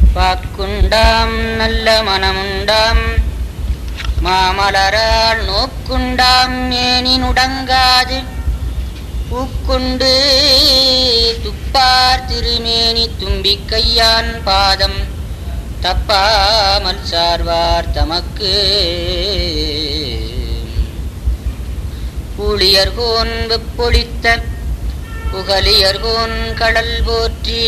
பாக்குண்டாம் நல்ல மனமுண்டாம் மாமலரால் நோக்குண்டாம் மேனி நுடங்காது பூக்குண்டு துப்பார் திருமேனி தும்பிக் கையான் பாதம் தப்பாமல் சார்வார் தமக்கு ஊழியர்கோன் வெப்பொழித்த புகழியர்கோன் கடல் போற்றி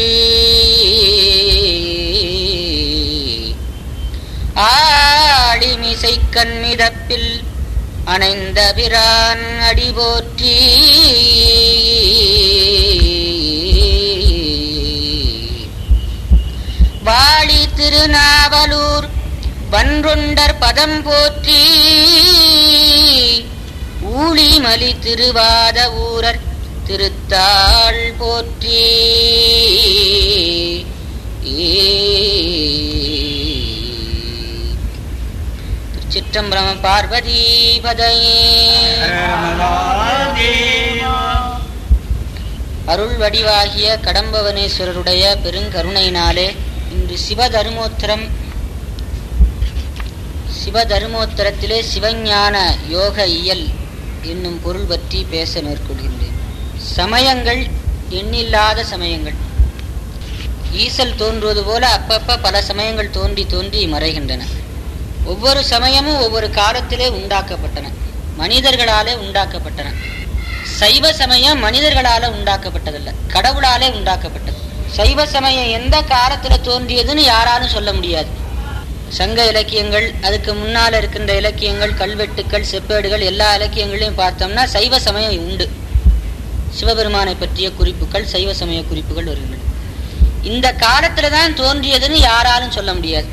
ஆளிமிசை கண்மிதப்பில் அணைந்த பிரான் அடி போற்றி வாழி திருநாவலூர் வன்றொண்டர் பதம் போற்றி ஊழிமலி திருவாத ஊரர் திருத்தாள் போற்றி திருச்சிற்றம்பரம் பார்வதி பதையே அருள் வடிவாகிய கடம்பவனேஸ்வரருடைய பெருங்கருணையினாலே இன்று சிவதருமோத்திரம் சிவதருமோத்தரத்திலே சிவஞான யோக இயல் என்னும் பொருள் பற்றி பேச மேற்கொள்கின்றேன் சமயங்கள் எண்ணில்லாத சமயங்கள் ஈசல் தோன்றுவது போல அப்பப்ப பல சமயங்கள் தோன்றி தோன்றி மறைகின்றன ஒவ்வொரு சமயமும் ஒவ்வொரு காலத்திலே உண்டாக்கப்பட்டன மனிதர்களாலே உண்டாக்கப்பட்டன சைவ சமயம் மனிதர்களால உண்டாக்கப்பட்டதல்ல கடவுளாலே உண்டாக்கப்பட்டது சைவ சமயம் எந்த காலத்துல தோன்றியதுன்னு யாராலும் சொல்ல முடியாது சங்க இலக்கியங்கள் அதுக்கு முன்னால இருக்கின்ற இலக்கியங்கள் கல்வெட்டுக்கள் செப்பேடுகள் எல்லா இலக்கியங்களையும் பார்த்தோம்னா சைவ சமயம் உண்டு சிவபெருமானை பற்றிய குறிப்புகள் சைவ சமய குறிப்புகள் வருகின்றன இந்த காலத்துல தான் தோன்றியதுன்னு யாராலும் சொல்ல முடியாது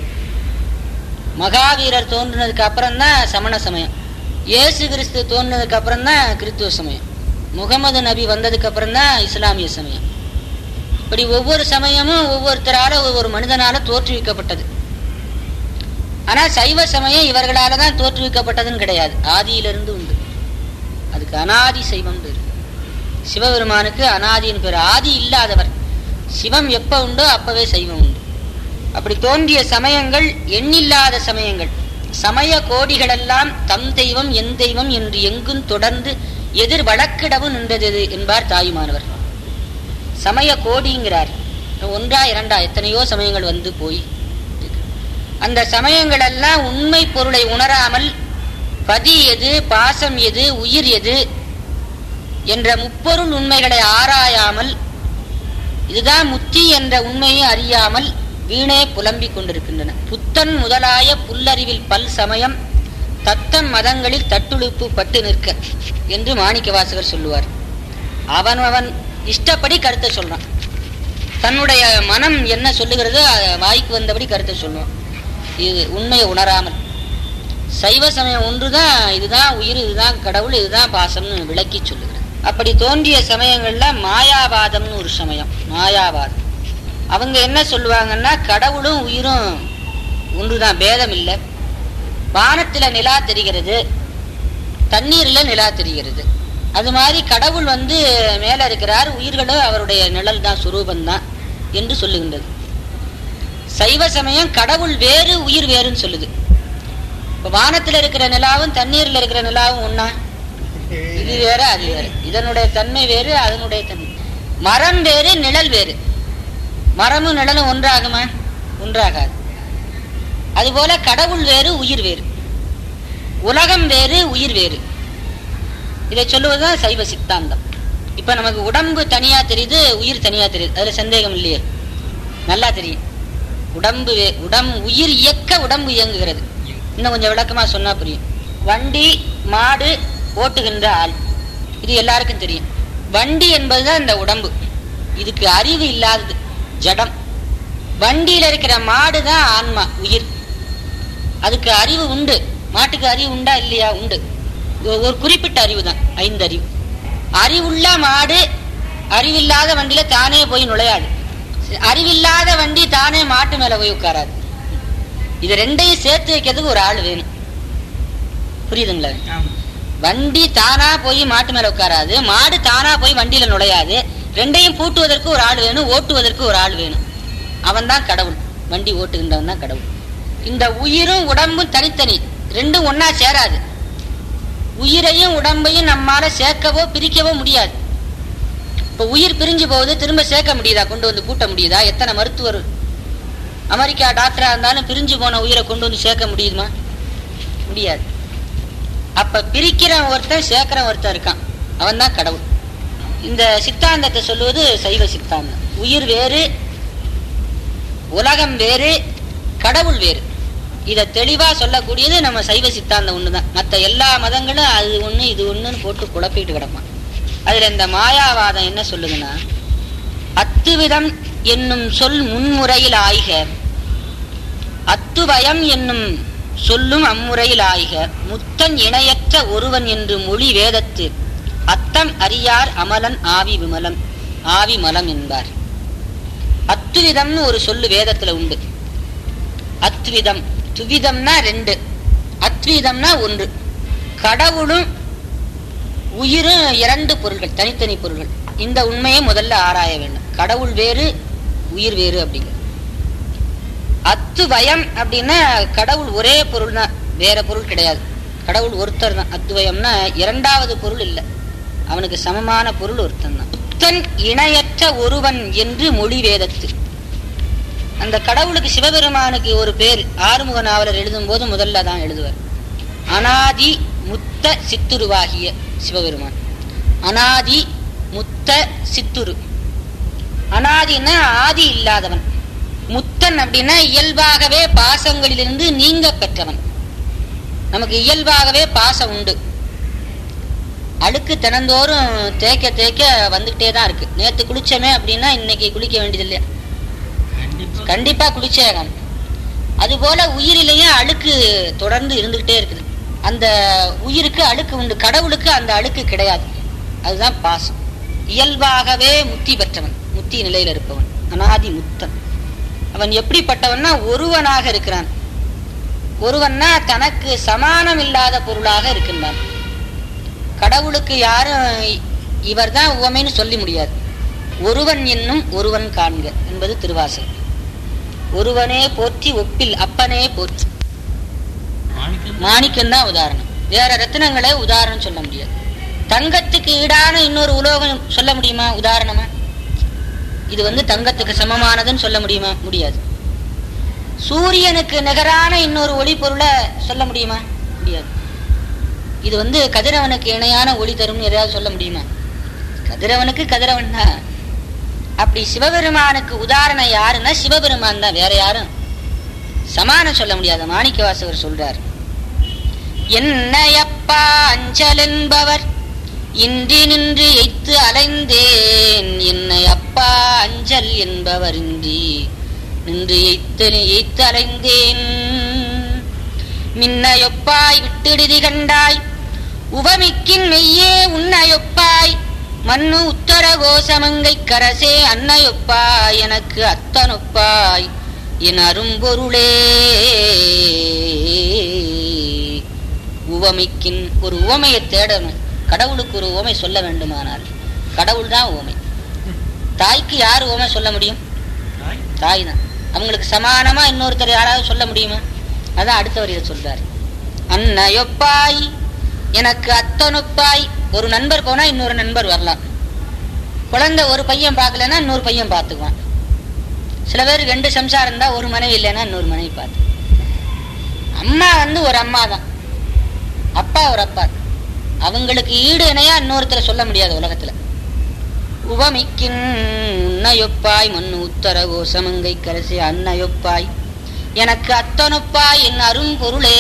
மகாவீரர் தோன்றினதுக்கு அப்புறம் தான் சமண சமயம் இயேசு கிறிஸ்து தோன்றினதுக்கு அப்புறம் தான் கிறித்துவ சமயம் முகமது நபி வந்ததுக்கு அப்புறம் தான் இஸ்லாமிய சமயம் இப்படி ஒவ்வொரு சமயமும் ஒவ்வொருத்தரால ஒவ்வொரு மனிதனால தோற்றுவிக்கப்பட்டது ஆனா சைவ சமயம் இவர்களால தான் தோற்றுவிக்கப்பட்டதுன்னு கிடையாது ஆதியிலிருந்து உண்டு அதுக்கு அனாதி சைவம் பேரு சிவபெருமானுக்கு அனாதின்னு பேர் ஆதி இல்லாதவர் சிவம் எப்ப உண்டோ அப்பவே சைவம் உண்டு அப்படி தோன்றிய சமயங்கள் எண்ணில்லாத சமயங்கள் சமய கோடிகளெல்லாம் தம் தெய்வம் என் தெய்வம் என்று எங்கும் தொடர்ந்து எதிர் வழக்கிடவும் நின்றது என்பார் தாயுமானவர் சமய கோடிங்கிறார் ஒன்றா இரண்டா எத்தனையோ சமயங்கள் வந்து போய் அந்த சமயங்கள் எல்லாம் உண்மை பொருளை உணராமல் பதி எது பாசம் எது உயிர் எது என்ற முப்பொருள் உண்மைகளை ஆராயாமல் இதுதான் முத்தி என்ற உண்மையை அறியாமல் வீணே புலம்பிக் கொண்டிருக்கின்றன புத்தன் முதலாய புல்லறிவில் பல் சமயம் தத்தம் மதங்களில் தட்டுழுப்பு பட்டு நிற்க என்று மாணிக்க வாசகர் சொல்லுவார் அவன் அவன் இஷ்டப்படி கருத்தை சொல்றான் தன்னுடைய மனம் என்ன சொல்லுகிறதோ வாய்க்கு வந்தபடி கருத்தை சொல்லுவான் இது உண்மையை உணராமல் சைவ சமயம் ஒன்றுதான் இதுதான் உயிர் இதுதான் கடவுள் இதுதான் பாசம்னு விளக்கி சொல்லுகிறது அப்படி தோன்றிய சமயங்கள்ல மாயாவாதம்னு ஒரு சமயம் மாயாவாதம் அவங்க என்ன சொல்லுவாங்கன்னா கடவுளும் உயிரும் ஒன்றுதான் பேதம் இல்லை வானத்துல நிலா தெரிகிறது தண்ணீர்ல நிலா தெரிகிறது அது மாதிரி கடவுள் வந்து மேல இருக்கிறார் உயிர்களும் அவருடைய நிழல் தான் சுரூபம் தான் என்று சொல்லுகின்றது சைவ சமயம் கடவுள் வேறு உயிர் வேறுன்னு சொல்லுது இப்ப வானத்துல இருக்கிற நிலாவும் தண்ணீர்ல இருக்கிற நிலாவும் ஒன்னா இது வேற அது வேற இதனுடைய தன்மை வேறு அதனுடைய தன்மை மரம் வேறு நிழல் வேறு மரமும் நிழலும் ஒன்றாகுமா ஒன்றாகாது அதுபோல கடவுள் வேறு உயிர் வேறு உலகம் வேறு உயிர் வேறு இதை சொல்லுவதுதான் சைவ சித்தாந்தம் இப்ப நமக்கு உடம்பு தனியா தெரியுது உயிர் தனியா தெரியுது அதுல சந்தேகம் இல்லையே நல்லா தெரியும் உடம்பு வே- உடம் உயிர் இயக்க உடம்பு இயங்குகிறது இன்னும் கொஞ்சம் விளக்கமா சொன்னா புரியும் வண்டி மாடு ஓட்டுகின்ற ஆள் இது எல்லாருக்கும் தெரியும் வண்டி என்பதுதான் இந்த உடம்பு இதுக்கு அறிவு இல்லாதது ஜடம் வண்டியில இருக்கிற மாடு தான் ஆன்மா உயிர் அதுக்கு அறிவு உண்டு மாட்டுக்கு அறிவு உண்டா இல்லையா உண்டு ஒ- ஒரு குறிப்பிட்ட அறிவு தான் ஐந்து அறிவு அறிவுள்ள மாடு அறிவில்லாத வண்டியில தானே போய் நுழையாது அறிவில்லாத வண்டி தானே மாட்டு மேல போய் உட்காராது இது ரெண்டையும் சேர்த்து வைக்கிறதுக்கு ஒரு ஆள் வேணும் புரியுதுங்களா வண்டி தானா போய் மாட்டு மேல உட்காராது மாடு தானா போய் வண்டியில நுழையாது ரெண்டையும் பூட்டுவதற்கு ஒரு ஆள் வேணும் ஓட்டுவதற்கு ஒரு ஆள் வேணும் அவன் தான் கடவுள் வண்டி ஓட்டுகின்றவன் தான் கடவுள் இந்த உயிரும் உடம்பும் தனித்தனி ரெண்டும் ஒன்னா சேராது உயிரையும் உடம்பையும் நம்மால சேர்க்கவோ பிரிக்கவோ முடியாது இப்ப உயிர் பிரிஞ்சு போகுது திரும்ப சேர்க்க முடியுதா கொண்டு வந்து கூட்ட முடியுதா எத்தனை மருத்துவர் அமெரிக்கா டாக்டரா இருந்தாலும் பிரிஞ்சு போன உயிரை கொண்டு வந்து சேர்க்க முடியுமா முடியாது அப்ப பிரிக்கிறவன் ஒருத்தன் சேர்க்கிறவன் ஒருத்தன் இருக்கான் அவன் தான் கடவுள் இந்த சித்தாந்தத்தை சொல்லுவது சைவ சித்தாந்தம் உயிர் வேறு உலகம் வேறு கடவுள் வேறு இத தெளிவா சொல்லக்கூடியது நம்ம சைவ சித்தாந்தம் ஒண்ணுதான் மத்த எல்லா மதங்களும் அது ஒண்ணு இது ஒண்ணுன்னு போட்டு குழப்பிட்டு கிடப்பான் அதுல இந்த மாயாவாதம் என்ன சொல்லுதுன்னா அத்துவிதம் என்னும் சொல் முன்முறையில் ஆய்க அத்துவயம் என்னும் சொல்லும் அம்முறையில் ஆய்க முத்தன் இணையற்ற ஒருவன் என்று மொழி வேதத்து அத்தம் அறியார் அமலன் ஆவி விமலம் ஆவி மலம் என்பார் அத்துவிதம்னு ஒரு சொல்லு வேதத்துல உண்டு அத்விதம் துவிதம்னா ரெண்டு அத்விதம்னா ஒன்று கடவுளும் உயிரும் இரண்டு பொருள்கள் தனித்தனி பொருள்கள் இந்த உண்மையை முதல்ல ஆராய வேண்டும் கடவுள் வேறு உயிர் வேறு அப்படிங்கிற அத்துவயம் அப்படின்னா கடவுள் ஒரே பொருள் தான் வேற பொருள் கிடையாது கடவுள் ஒருத்தர் தான் அத்துவயம்னா இரண்டாவது பொருள் இல்லை அவனுக்கு சமமான பொருள் ஒருத்தன் தான் புத்தன் இணையற்ற ஒருவன் என்று மொழி வேதத்து அந்த கடவுளுக்கு சிவபெருமானுக்கு ஒரு பேர் ஆறுமுக நாவலர் எழுதும் போது முதல்ல தான் எழுதுவார் அனாதி முத்த சித்துருவாகிய சிவபெருமான் அனாதி முத்த சித்துரு அனாதின்னா ஆதி இல்லாதவன் முத்தன் அப்படின்னா இயல்பாகவே பாசங்களிலிருந்து நீங்க பெற்றவன் நமக்கு இயல்பாகவே பாசம் உண்டு அழுக்கு தினந்தோறும் தேய்க்க தேய்க்க வந்துகிட்டே தான் இருக்கு நேத்து குளிச்சமே அப்படின்னா இன்னைக்கு குளிக்க வேண்டியது இல்லையா கண்டிப்பா குளிச்சே ஆகணும் அதுபோல உயிரிலேயும் அழுக்கு தொடர்ந்து இருந்துகிட்டே இருக்குது அந்த உயிருக்கு அழுக்கு உண்டு கடவுளுக்கு அந்த அழுக்கு கிடையாது அதுதான் பாசம் இயல்பாகவே முத்தி பெற்றவன் முத்தி நிலையில இருப்பவன் அனாதி முத்தன் அவன் எப்படிப்பட்டவன்னா ஒருவனாக இருக்கிறான் ஒருவன்னா தனக்கு சமானம் இல்லாத பொருளாக இருக்கின்றான் கடவுளுக்கு யாரும் இவர்தான் உவமைன்னு சொல்லி முடியாது ஒருவன் என்னும் ஒருவன் காண்க என்பது திருவாசகம் ஒருவனே போற்றி ஒப்பில் அப்பனே போற்றி மாணிக்கம் தான் உதாரணம் வேற ரத்தினங்களே உதாரணம் சொல்ல முடியாது தங்கத்துக்கு ஈடான இன்னொரு உலோகம் சொல்ல முடியுமா உதாரணமா இது வந்து தங்கத்துக்கு சமமானதுன்னு சொல்ல முடியுமா முடியாது சூரியனுக்கு நிகரான இன்னொரு ஒளி பொருளை சொல்ல முடியுமா முடியாது இது வந்து கதிரவனுக்கு இணையான ஒளி தரும்னு எதையாவது சொல்ல முடியுமா கதிரவனுக்கு கதிரவன் தான் அப்படி சிவபெருமானுக்கு உதாரணம் யாருன்னா சிவபெருமான் தான் வேற யாரும் சமானம் சொல்ல முடியாத மாணிக்க வாசகர் சொல்றார் என்னையப்பா அஞ்சல் என்பவர் இன்றி நின்று எய்த்து அலைந்தேன் என்னை அப்பா அஞ்சல் என்பவர் இன்றி நின்று எய்த்து எய்த்து அலைந்தேன் மின்னையொப்பாய் விட்டிடுதி கண்டாய் உவமிக்கின் மெய்யே உன்னையொப்பாய் மண்ணு உத்தர கோசமங்கை கரசே அன்னையொப்பாய் எனக்கு அத்தனொப்பாய் என் அரும்பொருளே உவமைக்கின் ஒரு உவமையை தேடணும் கடவுளுக்கு ஒரு உவமை சொல்ல வேண்டுமானால் கடவுள் தான் உவமை தாய்க்கு யார் உவமை சொல்ல முடியும் தாய் தான் அவங்களுக்கு சமானமா இன்னொருத்தர் யாராவது சொல்ல முடியுமா அதான் அடுத்த வரியில சொல்றாரு அன்னையொப்பாய் எனக்கு அத்தனொப்பாய் ஒரு நண்பர் போனா இன்னொரு நண்பர் வரலாம் குழந்தை ஒரு பையன் பார்க்கலன்னா இன்னொரு பையன் பார்த்துக்குவான் சில பேர் ரெண்டு சம்சாரம் இருந்தா ஒரு மனைவி இல்லைன்னா இன்னொரு மனைவி பார்த்து அம்மா வந்து ஒரு அம்மா தான் அப்பா ஒரு அப்பா அவங்களுக்கு ஈடு இணையா இன்னொருத்தர சொல்ல முடியாது உலகத்துல உவமிக்கின் உன்னையொப்பாய் மண்ணு உத்தர கோசமங்கை கரசி அன்னையொப்பாய் எனக்கு அத்தனொப்பாய் என் அரும் பொருளே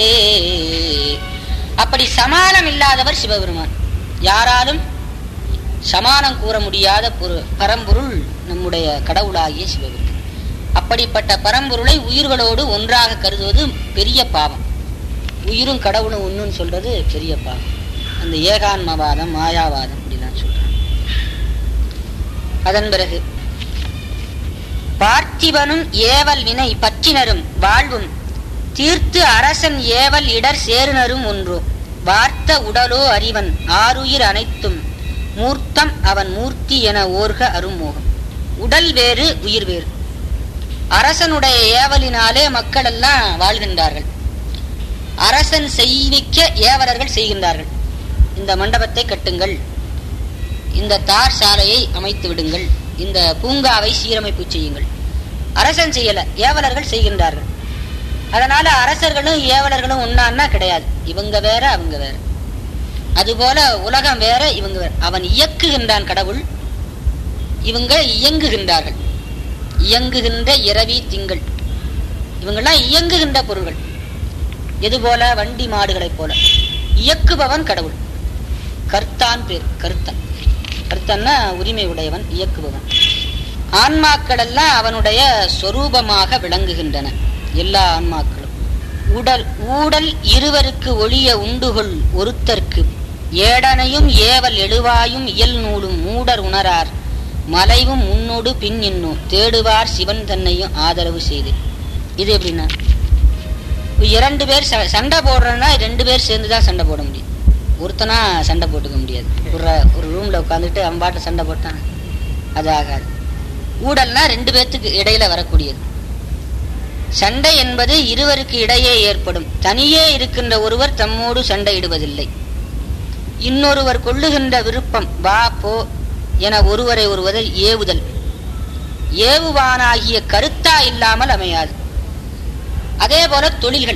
அப்படி சமானம் இல்லாதவர் சிவபெருமான் யாராலும் சமானம் கூற முடியாத பொரு- பரம்பொருள் நம்முடைய கடவுளாகிய சிவபெருமான் அப்படிப்பட்ட பரம்பொருளை உயிர்களோடு ஒன்றாக கருதுவது பெரிய பாவம் உயிரும் கடவுளும் ஒண்ணுன்னு சொல்றது பெரிய பாவம் அந்த ஏகான்மவாதம் மாயாவாதம் அப்படிலாம் சொல்றாங்க அதன் பிறகு பார்த்திபனும் ஏவல் வினை பற்றினரும் வாழ்வும் தீர்த்து அரசன் ஏவல் இடர் சேருனரும் ஒன்றோ வார்த்த உடலோ அறிவன் ஆருயிர் அனைத்தும் மூர்த்தம் அவன் மூர்த்தி என ஓர்க அருமோகம் உடல் வேறு உயிர் வேறு அரசனுடைய ஏவலினாலே மக்கள் எல்லாம் வாழ்கின்றார்கள் அரசன் செய்விக்க ஏவலர்கள் செய்கின்றார்கள் இந்த மண்டபத்தை கட்டுங்கள் இந்த தார் சாலையை அமைத்து விடுங்கள் இந்த பூங்காவை சீரமைப்பு செய்யுங்கள் அரசன் செய்யல ஏவலர்கள் செய்கின்றார்கள் அதனால அரசர்களும் ஏவலர்களும் ஒன்னான்னா கிடையாது இவங்க வேற அவங்க வேற அதுபோல உலகம் வேற இவங்க வேற அவன் இயக்குகின்றான் கடவுள் இவங்க இயங்குகின்றார்கள் இயங்குகின்ற இரவி திங்கள் இவங்கெல்லாம் இயங்குகின்ற பொருள்கள் எது போல வண்டி மாடுகளைப் போல இயக்குபவன் கடவுள் கர்த்தான் பேர் கர்த்தன் கர்த்தன்னா உரிமை உடையவன் இயக்குபவன் ஆன்மாக்கள் எல்லாம் அவனுடைய சொரூபமாக விளங்குகின்றன எல்லா ஆன்மாக்களும் உடல் ஊடல் இருவருக்கு ஒளிய உண்டுகொள் ஒருத்தர்க்கு ஏடனையும் ஏவல் எழுவாயும் இயல் நூலும் மூடர் உணரார் மலைவும் முன்னோடு பின் இன்னும் தேடுவார் சிவன் தன்னையும் ஆதரவு செய்து இது எப்படின்னா இப்ப இரண்டு பேர் ச- சண்டை போடுறோன்னா ரெண்டு பேர் சேர்ந்து தான் சண்டை போட முடியும் ஒருத்தனா சண்டை போட்டுக்க முடியாது ஒரு ஒரு ரூம்ல உட்காந்துட்டு அவன் பாட்டு சண்டை போட்டான் அது ஆகாது ஊடல்னா ரெண்டு பேர்த்துக்கு இடையில வரக்கூடியது சண்டை என்பது இருவருக்கு இடையே ஏற்படும் தனியே இருக்கின்ற ஒருவர் தம்மோடு சண்டையிடுவதில்லை இன்னொருவர் கொள்ளுகின்ற விருப்பம் வா போ என ஒருவரை ஒருவரை ஏவுதல் ஏவுவானாகிய கருத்தா இல்லாமல் அமையாது அதே போல தொழில்கள்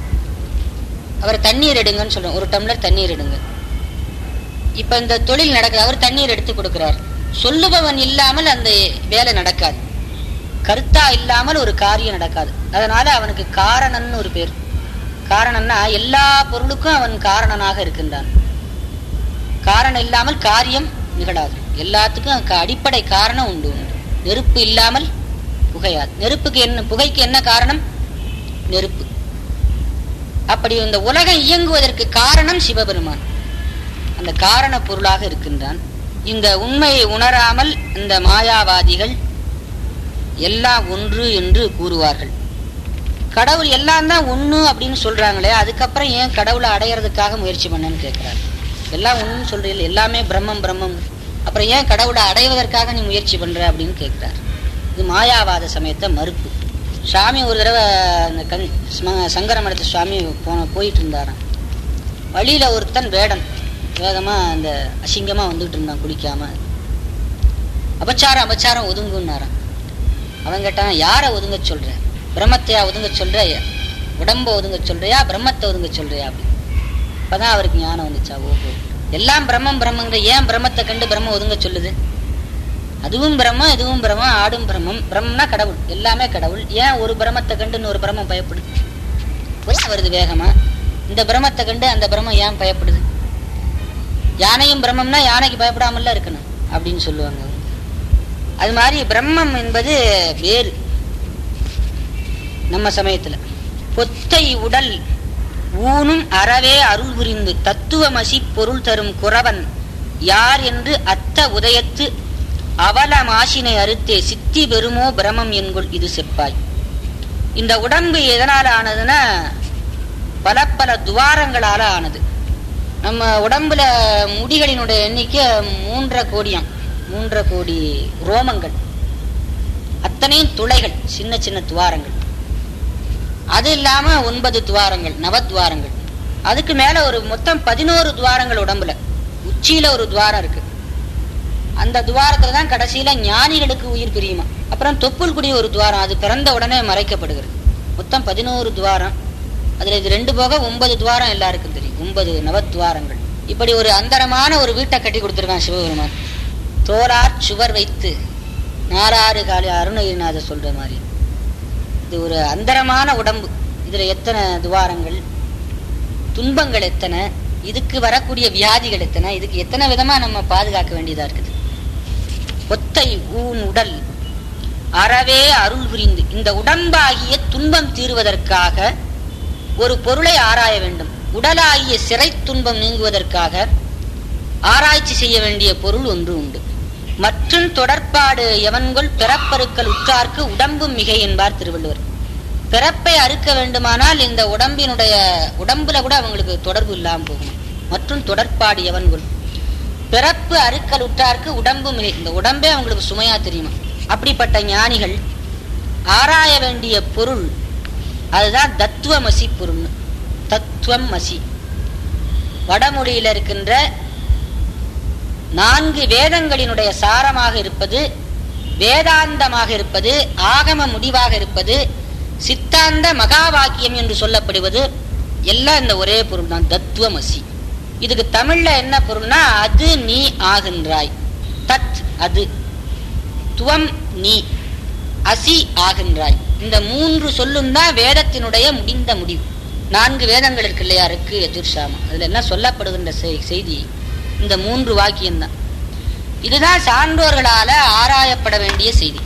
அவர் தண்ணீர் எடுங்கன்னு சொல்றோம் ஒரு டம்ளர் தண்ணீர் எடுங்க இப்ப இந்த தொழில் நடக்குது அவர் தண்ணீர் எடுத்து கொடுக்கிறார் சொல்லுபவன் இல்லாமல் அந்த வேலை நடக்காது கருத்தா இல்லாமல் ஒரு காரியம் நடக்காது அதனால அவனுக்கு காரணன்னு ஒரு பேர் காரணம்னா எல்லா பொருளுக்கும் அவன் காரணனாக இருக்கின்றான் காரணம் இல்லாமல் காரியம் நிகழாது எல்லாத்துக்கும் க- அடிப்படை காரணம் உண்டு உண்டு நெருப்பு இல்லாமல் புகையாது நெருப்புக்கு என்ன புகைக்கு என்ன காரணம் நெருப்பு அப்படி இந்த உலகம் இயங்குவதற்கு காரணம் சிவபெருமான் அந்த காரண பொருளாக இருக்கின்றான் இந்த உண்மையை உணராமல் இந்த மாயாவாதிகள் எல்லாம் ஒன்று என்று கூறுவார்கள் கடவுள் எல்லாம் தான் ஒண்ணு அப்படின்னு சொல்றாங்களே அதுக்கப்புறம் ஏன் கடவுளை அடையறதுக்காக முயற்சி பண்ணேன்னு கேட்கிறாரு எல்லாம் ஒண்ணுன்னு சொல்றீங்க எல்லாமே பிரம்மம் பிரம்மம் அப்புறம் ஏன் கடவுளை அடைவதற்காக நீ முயற்சி பண்ற அப்படின்னு கேட்கிறார் இது மாயாவாத சமயத்தை மறுப்பு சாமி ஒரு தடவை அந்த கண் ஸ்ம- சங்கர மடத்து சுவாமி போன போயிட்டு இருந்தாராம் வழியில ஒருத்தன் வேடன் வேகமா அந்த அசிங்கமா வந்துட்டு இருந்தான் குளிக்காம அபச்சாரம் அபச்சாரம் ஒதுங்குன்னாராம் அவன் கேட்டான் யாரை ஒதுங்க சொல்ற பிரம்மத்தையா ஒதுங்க சொல்ற உடம்ப ஒதுங்க சொல்றியா பிரம்மத்தை ஒதுங்க சொல்றியா அப்படி அப்பதான் அவருக்கு ஞானம் வந்துச்சா ஓஹோ எல்லாம் பிரம்மம் பிரம்மங்கிற ஏன் பிரம்மத்தை கண்டு பிரம்மம் ஒதுங்க சொல்லுது அதுவும் பிரம்மம் இதுவும் பிரம்மம் ஆடும் பிரம்மம் பிரம்மம்னா கடவுள் எல்லாமே கடவுள் ஏன் ஒரு பிரம்மத்தை கண்டு இன்னொரு பிரம்மம் பயப்படுது ஏன் வருது வேகமா இந்த பிரம்மத்தை கண்டு அந்த பிரம்மம் ஏன் பயப்படுது யானையும் பிரம்மம்னா யானைக்கு பயப்படாமல இருக்கணும் அப்படின்னு சொல்லுவாங்க அவங்க. அது மாதிரி பிரம்மம் என்பது வேறு நம்ம சமயத்துல பொத்தை உடல் ஊனும் அறவே அருள் புரிந்து தத்துவமசி பொருள் தரும் குறவன் யார் என்று அத்த உதயத்து அவல மாசினை அறுத்தே சித்தி பெறுமோ பிரமம் என்கொள் இது செப்பாய் இந்த உடம்பு எதனால ஆனதுன்னா பல பல துவாரங்களால ஆனது நம்ம உடம்புல முடிகளினுடைய எண்ணிக்கை மூன்றரை கோடியாம் மூன்றரை கோடி ரோமங்கள் அத்தனையும் துளைகள் சின்ன சின்ன துவாரங்கள் அது இல்லாம ஒன்பது துவாரங்கள் நவத்வாரங்கள் அதுக்கு மேல ஒரு மொத்தம் பதினோரு துவாரங்கள் உடம்புல உச்சியில ஒரு துவாரம் இருக்கு அந்த துவாரத்துல தான் கடைசியில ஞானிகளுக்கு உயிர் பிரியுமா அப்புறம் தொப்புள் குடி ஒரு துவாரம் அது பிறந்த உடனே மறைக்கப்படுகிறது மொத்தம் பதினோரு துவாரம் அதுல இது ரெண்டு போக ஒன்பது துவாரம் எல்லாருக்கும் தெரியும் ஒன்பது நவத்வாரங்கள் இப்படி ஒரு அந்தரமான ஒரு வீட்டை கட்டி கொடுத்துருக்கான் சிவபெருமான் தோலார் சுவர் வைத்து நாலாறு காலி அருணகிரிநாதர் சொல்ற மாதிரி இது ஒரு அந்தரமான உடம்பு இதுல எத்தனை துவாரங்கள் துன்பங்கள் எத்தனை இதுக்கு வரக்கூடிய வியாதிகள் எத்தனை இதுக்கு எத்தனை விதமா நம்ம பாதுகாக்க வேண்டியதா இருக்குது ஒத்தை ஊன் உடல் அறவே அருள் புரிந்து இந்த உடம்பாகிய துன்பம் தீருவதற்காக ஒரு பொருளை ஆராய வேண்டும் உடலாகிய சிறை துன்பம் நீங்குவதற்காக ஆராய்ச்சி செய்ய வேண்டிய பொருள் ஒன்று உண்டு மற்றும் தொடர்பாடு எவன்கொள் பிறப்பருக்கள் உற்றார்க்கு உடம்பும் மிகை என்பார் திருவள்ளுவர் பிறப்பை அறுக்க வேண்டுமானால் இந்த உடம்பினுடைய உடம்புல கூட அவங்களுக்கு தொடர்பு இல்லாம போகும் மற்றும் தொடர்பாடு எவன்கொள் பிறப்பு அறுக்கல் உற்றார்க்கு உடம்பு மிகை இந்த உடம்பே அவங்களுக்கு சுமையா தெரியுமா அப்படிப்பட்ட ஞானிகள் ஆராய வேண்டிய பொருள் அதுதான் தத்துவமசி பொருள் தத்துவம் மசி வடமொழியில் இருக்கின்ற நான்கு வேதங்களினுடைய சாரமாக இருப்பது வேதாந்தமாக இருப்பது ஆகம முடிவாக இருப்பது சித்தாந்த மகா வாக்கியம் என்று சொல்லப்படுவது எல்லாம் இந்த ஒரே பொருள் தான் தத்துவமசி இதுக்கு தமிழ்ல என்ன பொருள்னா அது நீ ஆகின்றாய் தத் அது துவம் நீ அசி ஆகின்றாய் இந்த மூன்று சொல்லும் தான் வேதத்தினுடைய முடிந்த முடிவு நான்கு வேதங்கள் இருக்கு இல்லையா இருக்கு எஜுர்ஷாமம் அதுல எல்லாம் சொல்லப்படுகின்ற செய்- செய்தி இந்த மூன்று வாக்கியம்தான் இதுதான் சான்றோர்களால ஆராயப்பட வேண்டிய செய்தி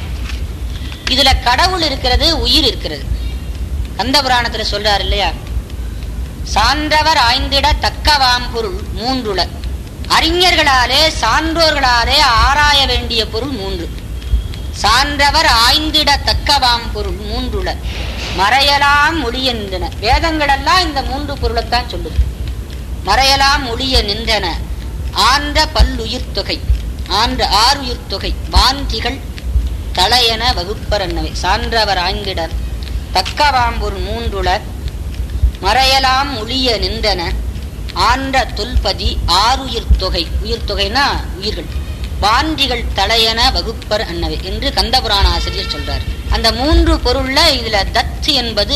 இதுல கடவுள் இருக்கிறது உயிர் இருக்கிறது கந்த புராணத்துல சொல்றாரு இல்லையா சான்றவர் ஆய்ந்திட தக்கவாம் பொருள் மூன்றுல அறிஞர்களாலே சான்றோர்களாலே ஆராய வேண்டிய பொருள் மூன்று சான்றவர் ஆய்ந்திட தக்கவாம் பொருள் மூன்றுல மறையலாம் ஒளிய நின்றன வேதங்களெல்லாம் இந்த மூன்று பொருளைத்தான் சொல்லுது மறையலாம் ஒளிய நின்றன ஆன்ற பல்லுயிர் தொகை ஆன்ற ஆறுயிர் தொகை வாந்திகள் தலையென வகுப்பரன்னவை சான்றவர் ஆய்ந்திடர் தக்கவாம்பொரு மூன்றுல மறையலாம் ஒளிய நின்றன ஆன்ற தொல்பதி ஆறுயிர் தொகை உயிர் தொகைனா உயிர்கள் வாந்திகள் தலையென வகுப்பர் அன்னவை என்று கந்தபுராண ஆசிரியர் சொல்றார் அந்த மூன்று பொருள்ல இதுல தத்து என்பது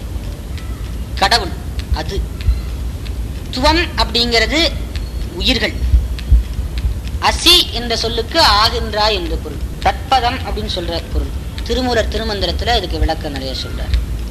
கடவுள் அது துவம் அப்படிங்கிறது உயிர்கள் அசி என்ற சொல்லுக்கு ஆகின்றாய் என்ற பொருள் தற்பதம் அப்படின்னு சொல்ற பொருள் திருமூலர் திருமந்திரத்துல இதுக்கு விளக்கம் நிறைய சொல்றார்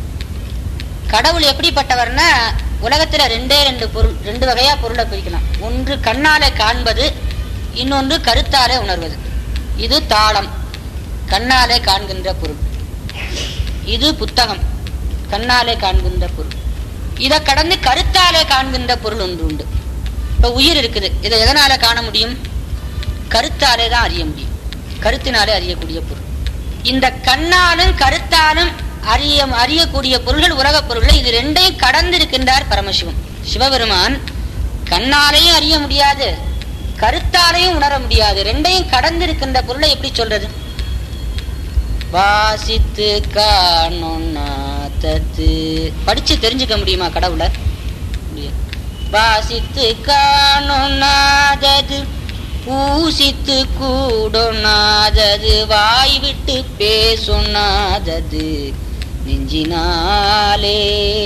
கடவுள் எப்படிப்பட்டவர்னா உலகத்துல ரெண்டே ரெண்டு பொருள் ரெண்டு வகையா பொருளை பிரிக்கலாம் ஒன்று கண்ணாலே காண்பது இன்னொன்று கருத்தாலே உணர்வது இது தாளம் கண்ணாலே காண்கின்ற பொருள் இது புத்தகம் கண்ணாலே காண்கின்ற பொருள் இதை கடந்து கருத்தாலே காண்கின்ற பொருள் ஒன்று உண்டு இப்ப உயிர் இருக்குது இதை எதனால காண முடியும் கருத்தாலே தான் அறிய முடியும் கருத்தினாலே அறியக்கூடிய பொருள் இந்த கண்ணாலும் கருத்தாலும் அறிய அறியக்கூடிய பொருள்கள் உலகப் பொருள்கள் இது ரெண்டையும் கடந்திருக்கின்றார் பரமசிவன் சிவபெருமான் கண்ணாலையும் அறிய முடியாது கருத்தாலையும் உணர முடியாது ரெண்டையும் கடந்திருக்கின்ற பொருளை எப்படி சொல்றது வாசித்து காணொன்னாதது படிச்சு தெரிஞ்சுக்க முடியுமா கடவுளை முடியாது. வாசித்து காணொன்னாதது பூசித்து கூடொன்னாதது வாய் விட்டு பேசொன்னாதது நெஞ்சினாலே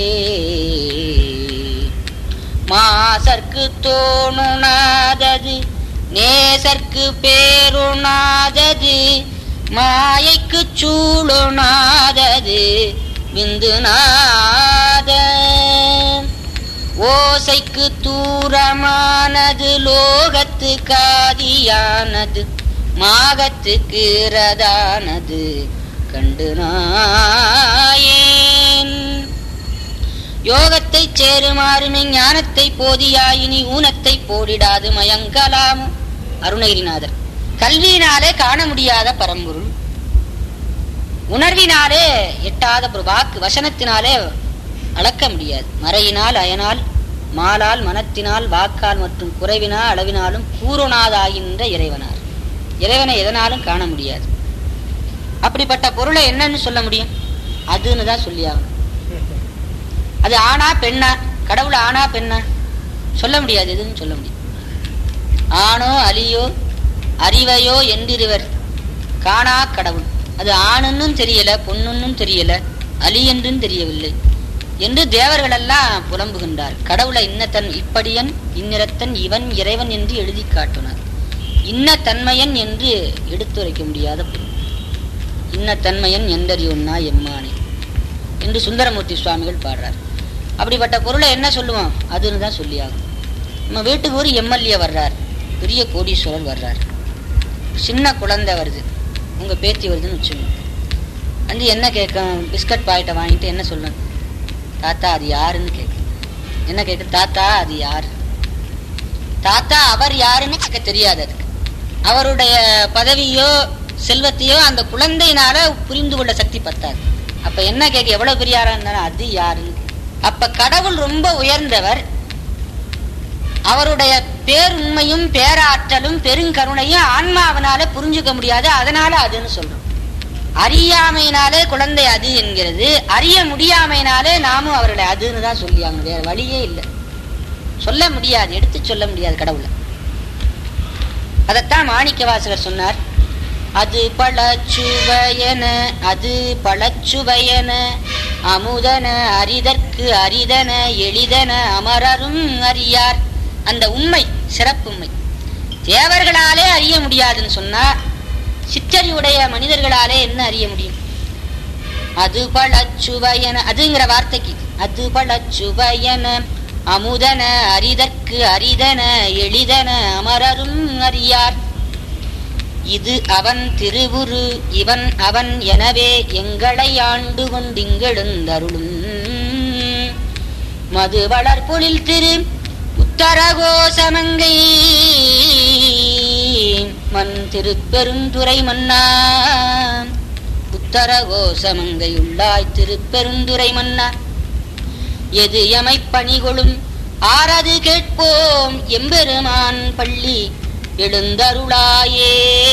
மாசர்க்கு தோணுனாதது நேசர்க்கு பேருணாதது மாயைக்கு சூழுனாதது விந்துநாத ஓசைக்கு தூரமானது லோகத்து காதியானது மாகத்துக்கு ரதானது கண்டு நாயேன் யோகத்தை சேருமாறுமே ஞானத்தை போதியாயினி ஊனத்தை போடிடாது மயங்கலாம் அருணகிரிநாதர் கல்வியினாலே காண முடியாத பரம்பொருள் உணர்வினாலே எட்டாத ஒரு வாக்கு வசனத்தினாலே அளக்க முடியாது மறையினால் அயனால் மாலால் மனத்தினால் வாக்கால் மற்றும் குறைவினால் அளவினாலும் கூறுணாதாகின்ற இறைவனார் இறைவனை எதனாலும் காண முடியாது அப்படிப்பட்ட பொருளை என்னன்னு சொல்ல முடியும் அதுன்னு தான் சொல்லியாகணும் அது ஆணா பெண்ணா கடவுள் ஆணா பெண்ணா சொல்ல முடியாது எதுன்னு சொல்ல முடியும் ஆணோ அலியோ அறிவையோ என்றிருவர் காணா கடவுள் அது ஆணுன்னும் தெரியல பொண்ணுன்னும் தெரியல அலி என்றும் தெரியவில்லை என்று தேவர்கள் எல்லாம் புலம்புகின்றார் கடவுளை இன்னத்தன் இப்படியன் இந்நிறத்தன் இவன் இறைவன் என்று எழுதி காட்டினார் இன்ன தன்மையன் என்று எடுத்துரைக்க முடியாத பொருள் இன்ன தன்மையன் எந்தறியுன்னா எம்மானே என்று சுந்தரமூர்த்தி சுவாமிகள் பாடுறார் அப்படிப்பட்ட பொருளை என்ன சொல்லுவோம் அதுன்னு தான் சொல்லியாகும் நம்ம வீட்டுக்கு ஒரு எம்எல்ஏ வர்றார் பெரிய கோடீஸ்வரர் வர்றார் சின்ன குழந்தை வருது உங்க பேத்தி வருதுன்னு வச்சுக்கோங்க வந்து என்ன கேட்கும் பிஸ்கட் பாக்கெட்டை வாங்கிட்டு என்ன சொல்லணும் தாத்தா அது யாருன்னு கேட்கும் என்ன கேட்கு தாத்தா அது யாரு தாத்தா அவர் யாருன்னு கேட்க தெரியாது அதுக்கு அவருடைய பதவியோ செல்வத்தையோ அந்த குழந்தையினால புரிந்து கொள்ள சக்தி பத்தாது அப்ப என்ன கேட்க எவ்வளவு பெரிய ஆளா இருந்தாலும் அது யாருன்னு அப்ப கடவுள் ரொம்ப உயர்ந்தவர் அவருடைய பேருண்மையும் பேராற்றலும் பெருங்கருணையும் ஆன்மாவனால புரிஞ்சுக்க முடியாது அதனால அதுன்னு சொல்றோம் அறியாமையினாலே குழந்தை அது என்கிறது அறிய முடியாமையினாலே நாமும் அவர்களை அதுன்னு தான் சொல்லி ஆகணும் வேற வழியே இல்லை சொல்ல முடியாது எடுத்து சொல்ல முடியாது கடவுளை அதைத்தான் மாணிக்க வாசகர் சொன்னார் அது பழச்சுவையன அது பழச்சுவையன அமுதன அரிதற்கு அரிதன எளிதன அமரரும் அறியார் அந்த உண்மை சிறப்புண்மை தேவர்களாலே அறிய முடியாதுன்னு சொன்னா சிற்றறிவுடைய மனிதர்களாலே என்ன அறிய முடியும் அது பழச்சுவையன அதுங்கிற வார்த்தைக்கு அது பழச்சுவையன அமுதன அரிதற்கு அரிதன எளிதன அமரரும் அறியார் இது அவன் திருவுரு இவன் அவன் எனவே எங்களை ஆண்டு கொண்டிங்கெழுந்தருளும் மது வளர்பொழில் திரு உத்தரகோசமங்கை மண் திருப்பெருந்துறை மன்னா உத்தரகோசமங்கையுள்ளாய் திருப்பெருந்துறை மன்னா எது எமை பணிகொளும் ஆறது கேட்போம் எம்பெருமான் பள்ளி எழுந்தருளாயே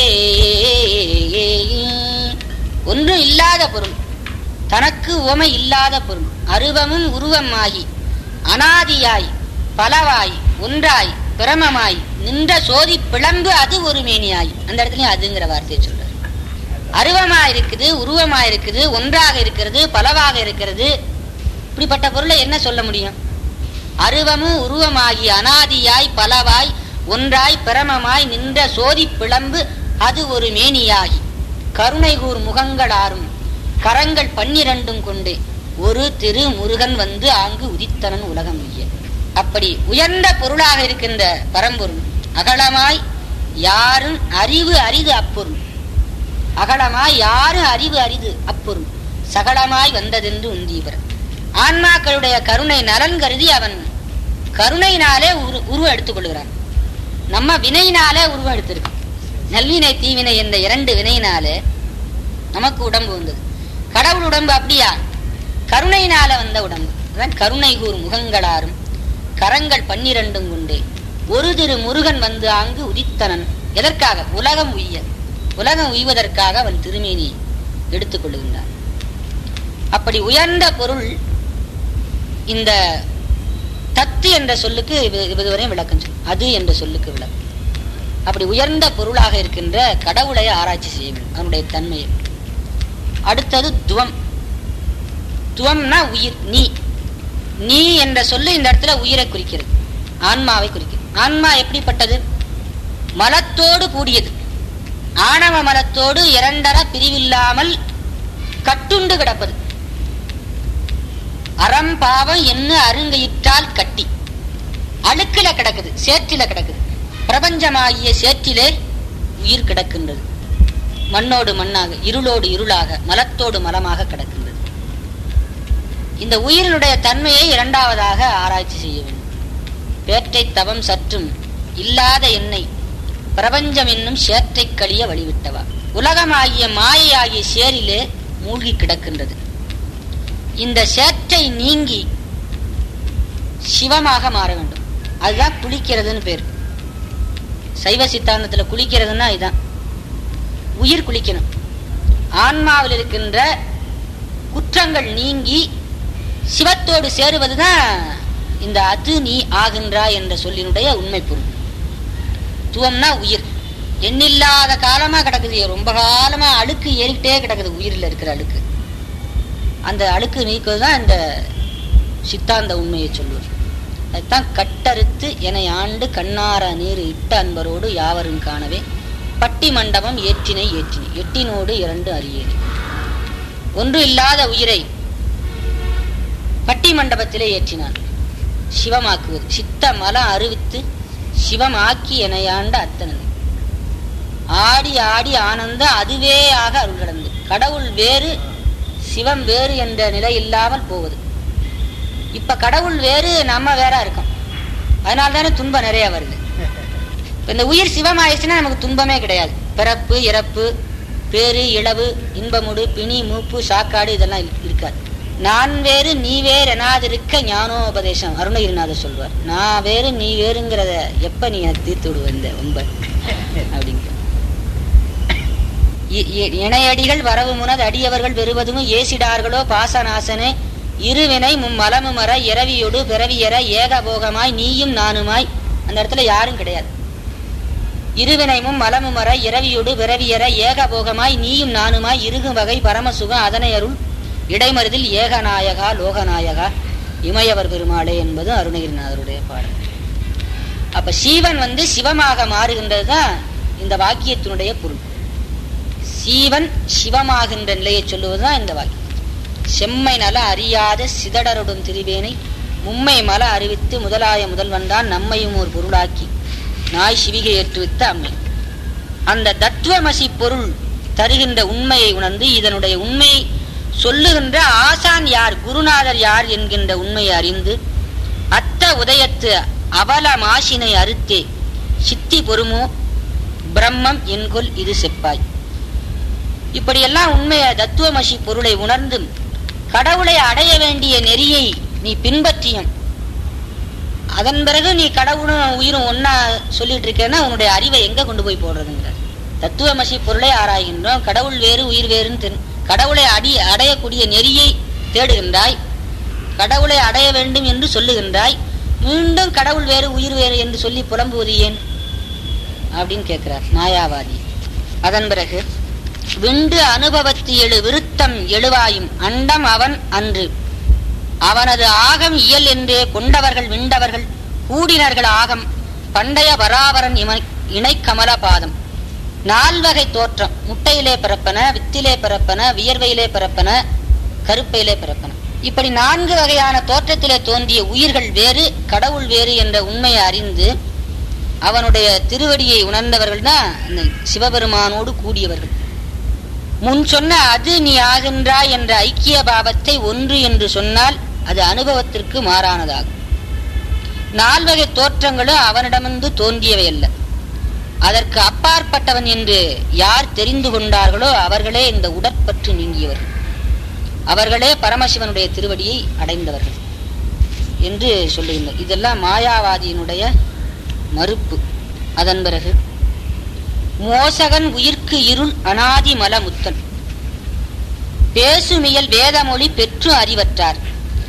ஒன்று இல்லாத பொருள் தனக்கு உவமை இல்லாத பொருள் அருவமும் உருவம் ஆகி அனாதியாய் பலவாய் ஒன்றாய் பிரமமாய் நின்ற சோதி பிளம்பு அது ஒரு மேனியாய் அந்த இடத்துலயும் அதுங்கிற வார்த்தையை சொல்றார் அருவமா இருக்குது உருவமா இருக்குது ஒன்றாக இருக்கிறது பலவாக இருக்கிறது இப்படிப்பட்ட பொருளை என்ன சொல்ல முடியும் அருவமும் உருவமாகி அனாதியாய் பலவாய் ஒன்றாய் பிரமமாய் நின்ற சோதி பிளம்பு அது ஒரு மேனியாகி கருணை கூர் முகங்களாரும் கரங்கள் பன்னிரண்டும் கொண்டு ஒரு திரு முருகன் வந்து ஆங்கு உதித்தனன் உலகம் உய்ய அப்படி உயர்ந்த பொருளாக இருக்கின்ற பரம்பொருள் அகலமாய் யாரும் அறிவு அரிது அப்பொருள் அகலமாய் யாரும் அறிவு அரிது அப்பொருள் சகலமாய் வந்ததென்று உந்தீவர் ஆன்மாக்களுடைய கருணை நலன் கருதி அவன் கருணையினாலே உரு உருவம் எடுத்துக் கொள்கிறான் நம்ம வினையினாலே உருவம் எடுத்திருக்கான் நல்வினை தீவினை என்ற இரண்டு வினையினாலே நமக்கு உடம்பு வந்தது கடவுள் உடம்பு அப்படியா கருணையினால வந்த உடம்பு அதான் கருணை கூர் முகங்களாரும் கரங்கள் பன்னிரண்டும் கொண்டு ஒரு திரு முருகன் வந்து அங்கு உதித்தனன் எதற்காக உலகம் உய்ய உலகம் உய்வதற்காக அவன் திருமேனி எடுத்துக் கொள்ளுகின்றான் அப்படி உயர்ந்த பொருள் இந்த தத்து என்ற சொல்லுக்கு இது- இதுவரை விளக்கம் சொல்லு அது என்ற சொல்லுக்கு விளக்கம் அப்படி உயர்ந்த பொருளாக இருக்கின்ற கடவுளை ஆராய்ச்சி செய்ய வேண்டும் அவனுடைய தன்மையை அடுத்தது துவம் துவம்னா உயிர் நீ நீ என்ற சொல்லு இந்த இடத்துல உயிரை குறிக்கிறது ஆன்மாவை குறிக்கிறது ஆன்மா எப்படிப்பட்டது மலத்தோடு கூடியது ஆணவ மலத்தோடு இரண்டர பிரிவில்லாமல் கட்டுண்டு கிடப்பது அறம் பாவம் என்ன அருங்கையிட்டால் கட்டி அழுக்கில கிடக்குது சேற்றில கிடக்குது பிரபஞ்சமாகிய சேற்றிலே உயிர் கிடக்கின்றது மண்ணோடு மண்ணாக இருளோடு இருளாக மலத்தோடு மலமாக கிடக்கின்றது இந்த உயிரினுடைய தன்மையை இரண்டாவதாக ஆராய்ச்சி செய்ய வேண்டும் பேற்றை தவம் சற்றும் இல்லாத எண்ணெய் பிரபஞ்சம் என்னும் சேற்றை கழிய வழிவிட்டவா உலகமாகிய மாயையாகிய சேரிலே மூழ்கி கிடக்கின்றது இந்த சேற்றை நீங்கி சிவமாக மாற வேண்டும் அதுதான் குளிக்கிறதுன்னு பேர் சைவ சித்தாந்தத்துல குளிக்கிறதுன்னா இதுதான் உயிர் குளிக்கணும் ஆன்மாவில் இருக்கின்ற குற்றங்கள் நீங்கி சிவத்தோடு சேருவதுதான் இந்த அது நீ ஆகின்றாய் என்ற சொல்லினுடைய உண்மை பொருள் துவம்னா உயிர் எண்ணில்லாத காலமா கிடக்குது ரொம்ப காலமா அழுக்கு ஏறிக்கிட்டே கிடக்குது உயிரில் இருக்கிற அழுக்கு அந்த அழுக்கு நீக்குவது தான் இந்த சித்தாந்த உண்மையை சொல்லுவது அதுதான் கட்டறுத்து என ஆண்டு கண்ணார நீர் இட்ட அன்பரோடு யாவரும் காணவே பட்டி மண்டபம் ஏற்றினை ஏற்றினை எட்டினோடு இரண்டு அறியேனி ஒன்று இல்லாத உயிரை பட்டி மண்டபத்திலே ஏற்றினான் சிவமாக்குவது சித்த மலம் அறிவித்து சிவமாக்கி எனையாண்ட அத்தனது ஆடி ஆடி ஆனந்த அதுவே ஆக அருள் கடந்து கடவுள் வேறு சிவம் வேறு என்ற நிலை இல்லாமல் போவது இப்ப கடவுள் வேறு நம்ம வேற இருக்கோம் அதனால தானே துன்பம் நிறைய வருது இப்ப இந்த உயிர் சிவம் ஆயிடுச்சுன்னா நமக்கு துன்பமே கிடையாது பிறப்பு இறப்பு பேரு இளவு இன்பமுடு பிணி மூப்பு சாக்காடு இதெல்லாம் இரு- இருக்காது நான் வேறு நீ வேறு எனாதிருக்க ஞானோபதேசம் அருணகிரிநாதர் சொல்வார் நான் வேறு நீ வேறுங்கிறத எப்ப நீ எனக்கு தீர்த்து விடுவ இந்த ரொம்ப அப்படிங்க இ- இ- இணையடிகள் வரவு முனது அடியவர்கள் பெறுவதும் ஏசிடார்களோ பாசநாசனே இருவினை மும்மலமுமர இரவியொடு பிறவியற ஏகபோகமாய் நீயும் நானுமாய் அந்த இடத்துல யாரும் கிடையாது இருவினைமும் மலமுமர இரவியொடு பிறவியற ஏகபோகமாய் நீயும் நானுமாய் இருகும் வகை பரமசுகம் அதனை அருள் இடைமருதில் ஏகநாயகா லோகநாயகா இமயவர் பெருமாளே என்பது அருணகிரிநாதருடைய பாடல் அப்ப சீவன் வந்து சிவமாக மாறுகின்றது தான் இந்த வாக்கியத்தினுடைய பொருள் சீவன் சிவமாகின்ற நிலையை சொல்லுவதுதான் இந்த வாக்கியம் செம்மை நல அறியாத சிதடருடும் திரிவேனை மும்மை மல அறிவித்து முதலாய முதல்வன்தான் நம்மையும் ஒரு பொருளாக்கி நாய் சிவிகை ஏற்றுவித்த அம்மை அந்த தத்துவமசி பொருள் தருகின்ற உண்மையை உணர்ந்து இதனுடைய உண்மையை சொல்லுகின்ற ஆசான் யார் குருநாதர் யார் என்கின்ற உண்மையை அறிந்து அத்த உதயத்து அவல மாசினை அறுத்தே சித்தி பொறுமோ பிரம்மம் என்கொல் இது செப்பாய் இப்படியெல்லாம் உண்மைய தத்துவமசி பொருளை உணர்ந்தும் கடவுளை அடைய வேண்டிய நெறியை நீ பின்பற்றியும் அதன் பிறகு நீ கடவுளும் உயிரும் ஒன்னா சொல்லிட்டு இருக்கேன்னா உன்னுடைய அறிவை எங்க கொண்டு போய் போடுறதுங்கிற தத்துவமசி பொருளை ஆராய்கின்றோம் கடவுள் வேறு உயிர் வேறுன்னு தெரி- கடவுளை அடி அடையக்கூடிய நெறியை தேடுகின்றாய் கடவுளை அடைய வேண்டும் என்று சொல்லுகின்றாய் மீண்டும் கடவுள் வேறு உயிர் வேறு என்று சொல்லி புலம்புவது ஏன் அப்படின்னு கேட்கிறார் மாயாவாதி அதன் பிறகு விண்டு அனுபவத்து எழு விருத்தம் எழுவாயும் அண்டம் அவன் அன்று அவனது ஆகம் இயல் என்றே கொண்டவர்கள் விண்டவர்கள் கூடினர்கள் ஆகம் பண்டைய பராபரன் இமை இணை கமல பாதம் நால்வகை தோற்றம் முட்டையிலே பிறப்பன வித்திலே பிறப்பன வியர்வையிலே பிறப்பன கருப்பையிலே பிறப்பன இப்படி நான்கு வகையான தோற்றத்திலே தோன்றிய உயிர்கள் வேறு கடவுள் வேறு என்ற உண்மையை அறிந்து அவனுடைய திருவடியை உணர்ந்தவர்கள் தான் இந்த சிவபெருமானோடு கூடியவர்கள் முன் சொன்ன அது நீ ஆகின்றாய் என்ற ஐக்கிய பாவத்தை ஒன்று என்று சொன்னால் அது அனுபவத்திற்கு மாறானதாகும் நால்வகை தோற்றங்களும் அவனிடமிருந்து தோன்றியவை அல்ல அதற்கு அப்பாற்பட்டவன் என்று யார் தெரிந்து கொண்டார்களோ அவர்களே இந்த உடற்பற்று நீங்கியவர்கள் அவர்களே பரமசிவனுடைய திருவடியை அடைந்தவர்கள் என்று சொல்லுகின்றனர் இதெல்லாம் மாயாவாதியினுடைய மறுப்பு அதன் பிறகு மோசகன் உயிர்க்கு இருள் அனாதி மலமுத்தன் பேசுமியல் வேதமொழி பெற்று அறிவற்றார்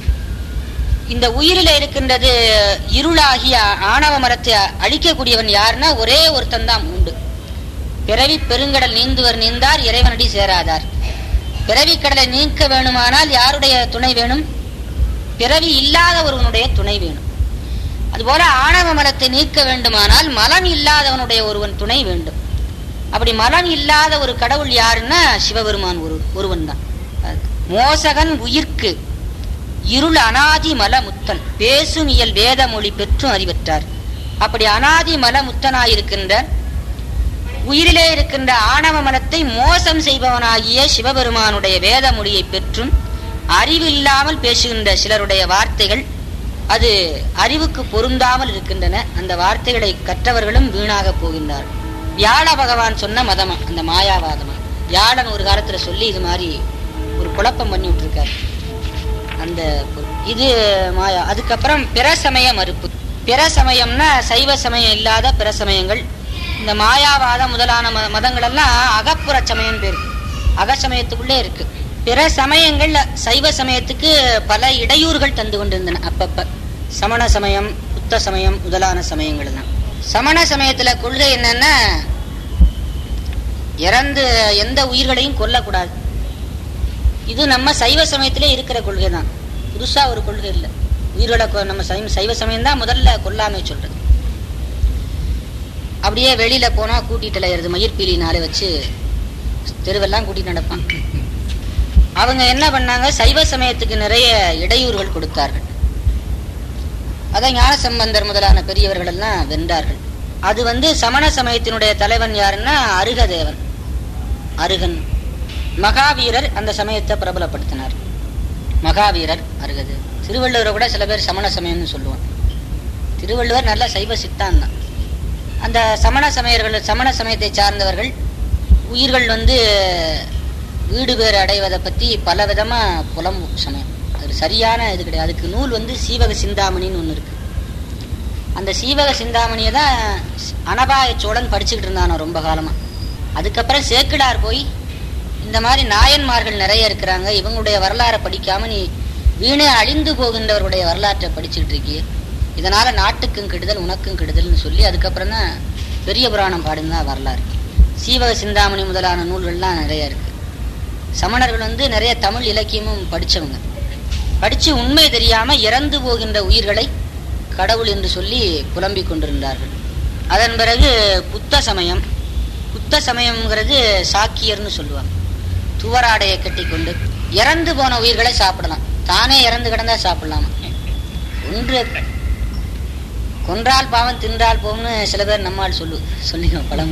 இந்த உயிரில இருக்கின்றது இருளாகிய ஆணவ மரத்தை அழிக்கக்கூடியவன் யாருன்னா ஒரே ஒருத்தன் தான் உண்டு பிறவி பெருங்கடல் நீந்துவர் நீந்தார் இறைவனடி சேராதார் பிறவி கடலை நீக்க வேணுமானால் யாருடைய துணை வேணும் பிறவி இல்லாத ஒருவனுடைய துணை வேணும் அதுபோல ஆணவ மலத்தை நீக்க வேண்டுமானால் மலம் இல்லாதவனுடைய ஒருவன் துணை வேண்டும் அப்படி மலம் இல்லாத ஒரு கடவுள் யாருன்னா சிவபெருமான் ஒரு ஒருவன் தான் மோசகன் உயிர்க்கு இருள் அனாதி மல முத்தன் பேசும் இயல் வேத மொழி பெற்றும் அறிவற்றார் அப்படி அனாதி மல முத்தனாயிருக்கின்ற உயிரிலே இருக்கின்ற ஆணவ மலத்தை மோசம் செய்பவனாகிய சிவபெருமானுடைய வேத மொழியை பெற்றும் அறிவில்லாமல் பேசுகின்ற சிலருடைய வார்த்தைகள் அது அறிவுக்கு பொருந்தாமல் இருக்கின்றன அந்த வார்த்தைகளை கற்றவர்களும் வீணாக போகின்றார்கள் வியாழ பகவான் சொன்ன மதமா அந்த மாயாவாதமா வியாழன் ஒரு காலத்துல சொல்லி இது மாதிரி ஒரு குழப்பம் பண்ணி விட்டுருக்காரு அந்த பொருள். இது மாயா அதுக்கப்புறம் பிற சமய மறுப்பு பிற சமயம்னா சைவ சமயம் இல்லாத பிற சமயங்கள் இந்த மாயாவாதம் முதலான ம- மதங்கள் எல்லாம் அகப்புற சமயம் பேர் அகசமயத்துக்குள்ளே இருக்கு பிற சமயங்கள்ல சைவ சமயத்துக்கு பல இடையூறுகள் தந்து கொண்டிருந்தன அப்பப்ப சமண சமயம் புத்த சமயம் முதலான சமயங்கள் தான் சமண சமயத்துல கொள்கை என்னன்னா இறந்து எந்த உயிர்களையும் கொல்லக்கூடாது இது நம்ம சைவ சமயத்திலே இருக்கிற கொள்கை தான் புதுசா ஒரு கொள்கை இல்லை உயிர்களை கொ- நம்ம சைவ சைவ சமயம் தான் முதல்ல கொல்லாமை சொல்றது அப்படியே வெளியில போனா கூட்டிட்டு அலையிறது மயிர்பீலி நாளை வச்சு தெருவெல்லாம் கூட்டிட்டு நடப்பான் அவங்க என்ன பண்ணாங்க சைவ சமயத்துக்கு நிறைய இடையூறுகள் கொடுத்தார்கள் அதான் ஞான சம்பந்தர் முதலான பெரியவர்கள் எல்லாம் வென்றார்கள் அது வந்து சமண சமயத்தினுடைய தலைவன் யாருன்னா அருகதேவன் அருகன் மகாவீரர் அந்த சமயத்தை பிரபலப்படுத்தினார் மகாவீரர் அருகதேவன் திருவள்ளுவரை கூட சில பேர் சமண சமயம்னு சொல்லுவான் திருவள்ளுவர் நல்ல சைவ சித்தான் தான் அந்த சமண சமயர்கள் சமண சமயத்தை சார்ந்தவர்கள் உயிர்கள் வந்து வீடு பேர் அடைவதை பற்றி பல விதமா புலம்பும் சமயம் அது சரியான இது கிடையாது அதுக்கு நூல் வந்து சீவக சிந்தாமணின்னு ஒன்று இருக்கு அந்த சீவக சிந்தாமணியை தான் அனபாய சோழன் படிச்சுக்கிட்டு இருந்தானோ ரொம்ப காலமா அதுக்கப்புறம் சேக்கிடார் போய் இந்த மாதிரி நாயன்மார்கள் நிறைய இருக்கிறாங்க இவங்களுடைய வரலாறை படிக்காம நீ வீணே அழிந்து போகின்றவருடைய வரலாற்றை படிச்சுட்டு இருக்கியே இதனால நாட்டுக்கும் கெடுதல் உனக்கும் கெடுதல்னு சொல்லி அதுக்கப்புறம் தான் பெரிய புராணம் பாடுங்க வரலாறு சீவக சிந்தாமணி முதலான நூல்கள்லாம் நிறைய இருக்கு சமணர்கள் வந்து நிறைய தமிழ் இலக்கியமும் படிச்சவங்க படிச்சு உண்மை தெரியாம இறந்து போகின்ற உயிர்களை கடவுள் என்று சொல்லி புலம்பிக் கொண்டிருந்தார்கள் அதன் பிறகு புத்த சமயம் புத்த சமயம்ங்கிறது சாக்கியர்னு சொல்லுவாங்க துவராடையை கட்டி கொண்டு இறந்து போன உயிர்களை சாப்பிடலாம் தானே இறந்து கிடந்தா சாப்பிடலாமா ஒன்று கொன்றால் பாவம் தின்றால் போகும்னு சில பேர் நம்மால் சொல்லு சொல்லிக்கோ பழம்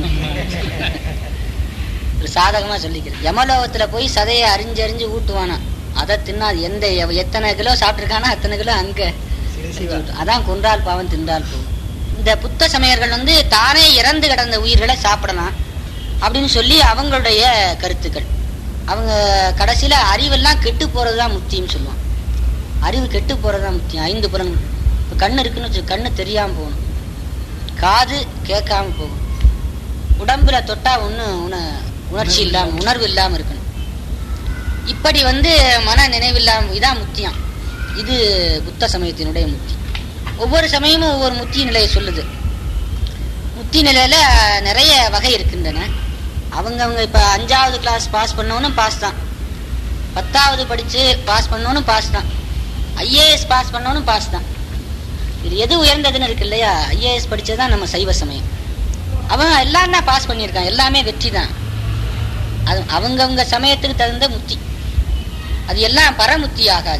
ஒரு சாதகமா சொல்லிக்கிறேன் யமலோகத்துல போய் சதையை அறிஞ்சு அறிஞ்சு ஊட்டுவானா அதை தின்னாது எந்த எவ- எத்தனை கிலோ சாப்பிட்டிருக்கானோ அத்தனை கிலோ அங்க செஞ்சு ஊட்டு. அதான் கொன்றால் பாவம் தின்றால் போகும் இந்த புத்த சமயர்கள் வந்து தானே இறந்து கிடந்த உயிர்களை சாப்பிடலாம் அப்படின்னு சொல்லி அவங்களுடைய கருத்துக்கள் அவங்க கடைசியில அறிவெல்லாம் கெட்டு போறதுதான் முத்தின்னு சொல்லுவாங்க அறிவு கெட்டு போறதுதான் முத்தியம் ஐந்து புலன்கள் இப்ப கண்ணு இருக்குன்னு வச்சு கண்ணு தெரியாம போகணும் காது கேட்காம போகும் உடம்புல தொட்டா ஒண்ணு உண உணர்ச்சி இல்லாம உணர்வு இல்லாம இருக்கணும் இப்படி வந்து மன நினைவில்லாம இதான் முத்தியம் இது புத்த சமயத்தினுடைய முத்தி ஒவ்வொரு சமயமும் ஒவ்வொரு முத்தி நிலையை சொல்லுது முத்தி நிலையில நிறைய வகை இருக்கின்றன அவங்க அவங்க இப்ப அஞ்சாவது கிளாஸ் பாஸ் பண்ணவனும் பாஸ் தான் பத்தாவது படிச்சு பாஸ் பண்ணவனும் பாஸ் தான் ஐஏஎஸ் பாஸ் பண்ணவனும் பாஸ் தான் இது எது உயர்ந்ததுன்னு இருக்கு இல்லையா ஐஏஎஸ் படிச்சதுதான் நம்ம சைவ சமயம் அவன் எல்லாம் தான் பாஸ் பண்ணியிருக்கான் எல்லாமே வெற்றி தான் அது அவங்கவங்க சமயத்துக்கு தகுந்த முத்தி அது எல்லாம் பரமுத்தி ஆகாது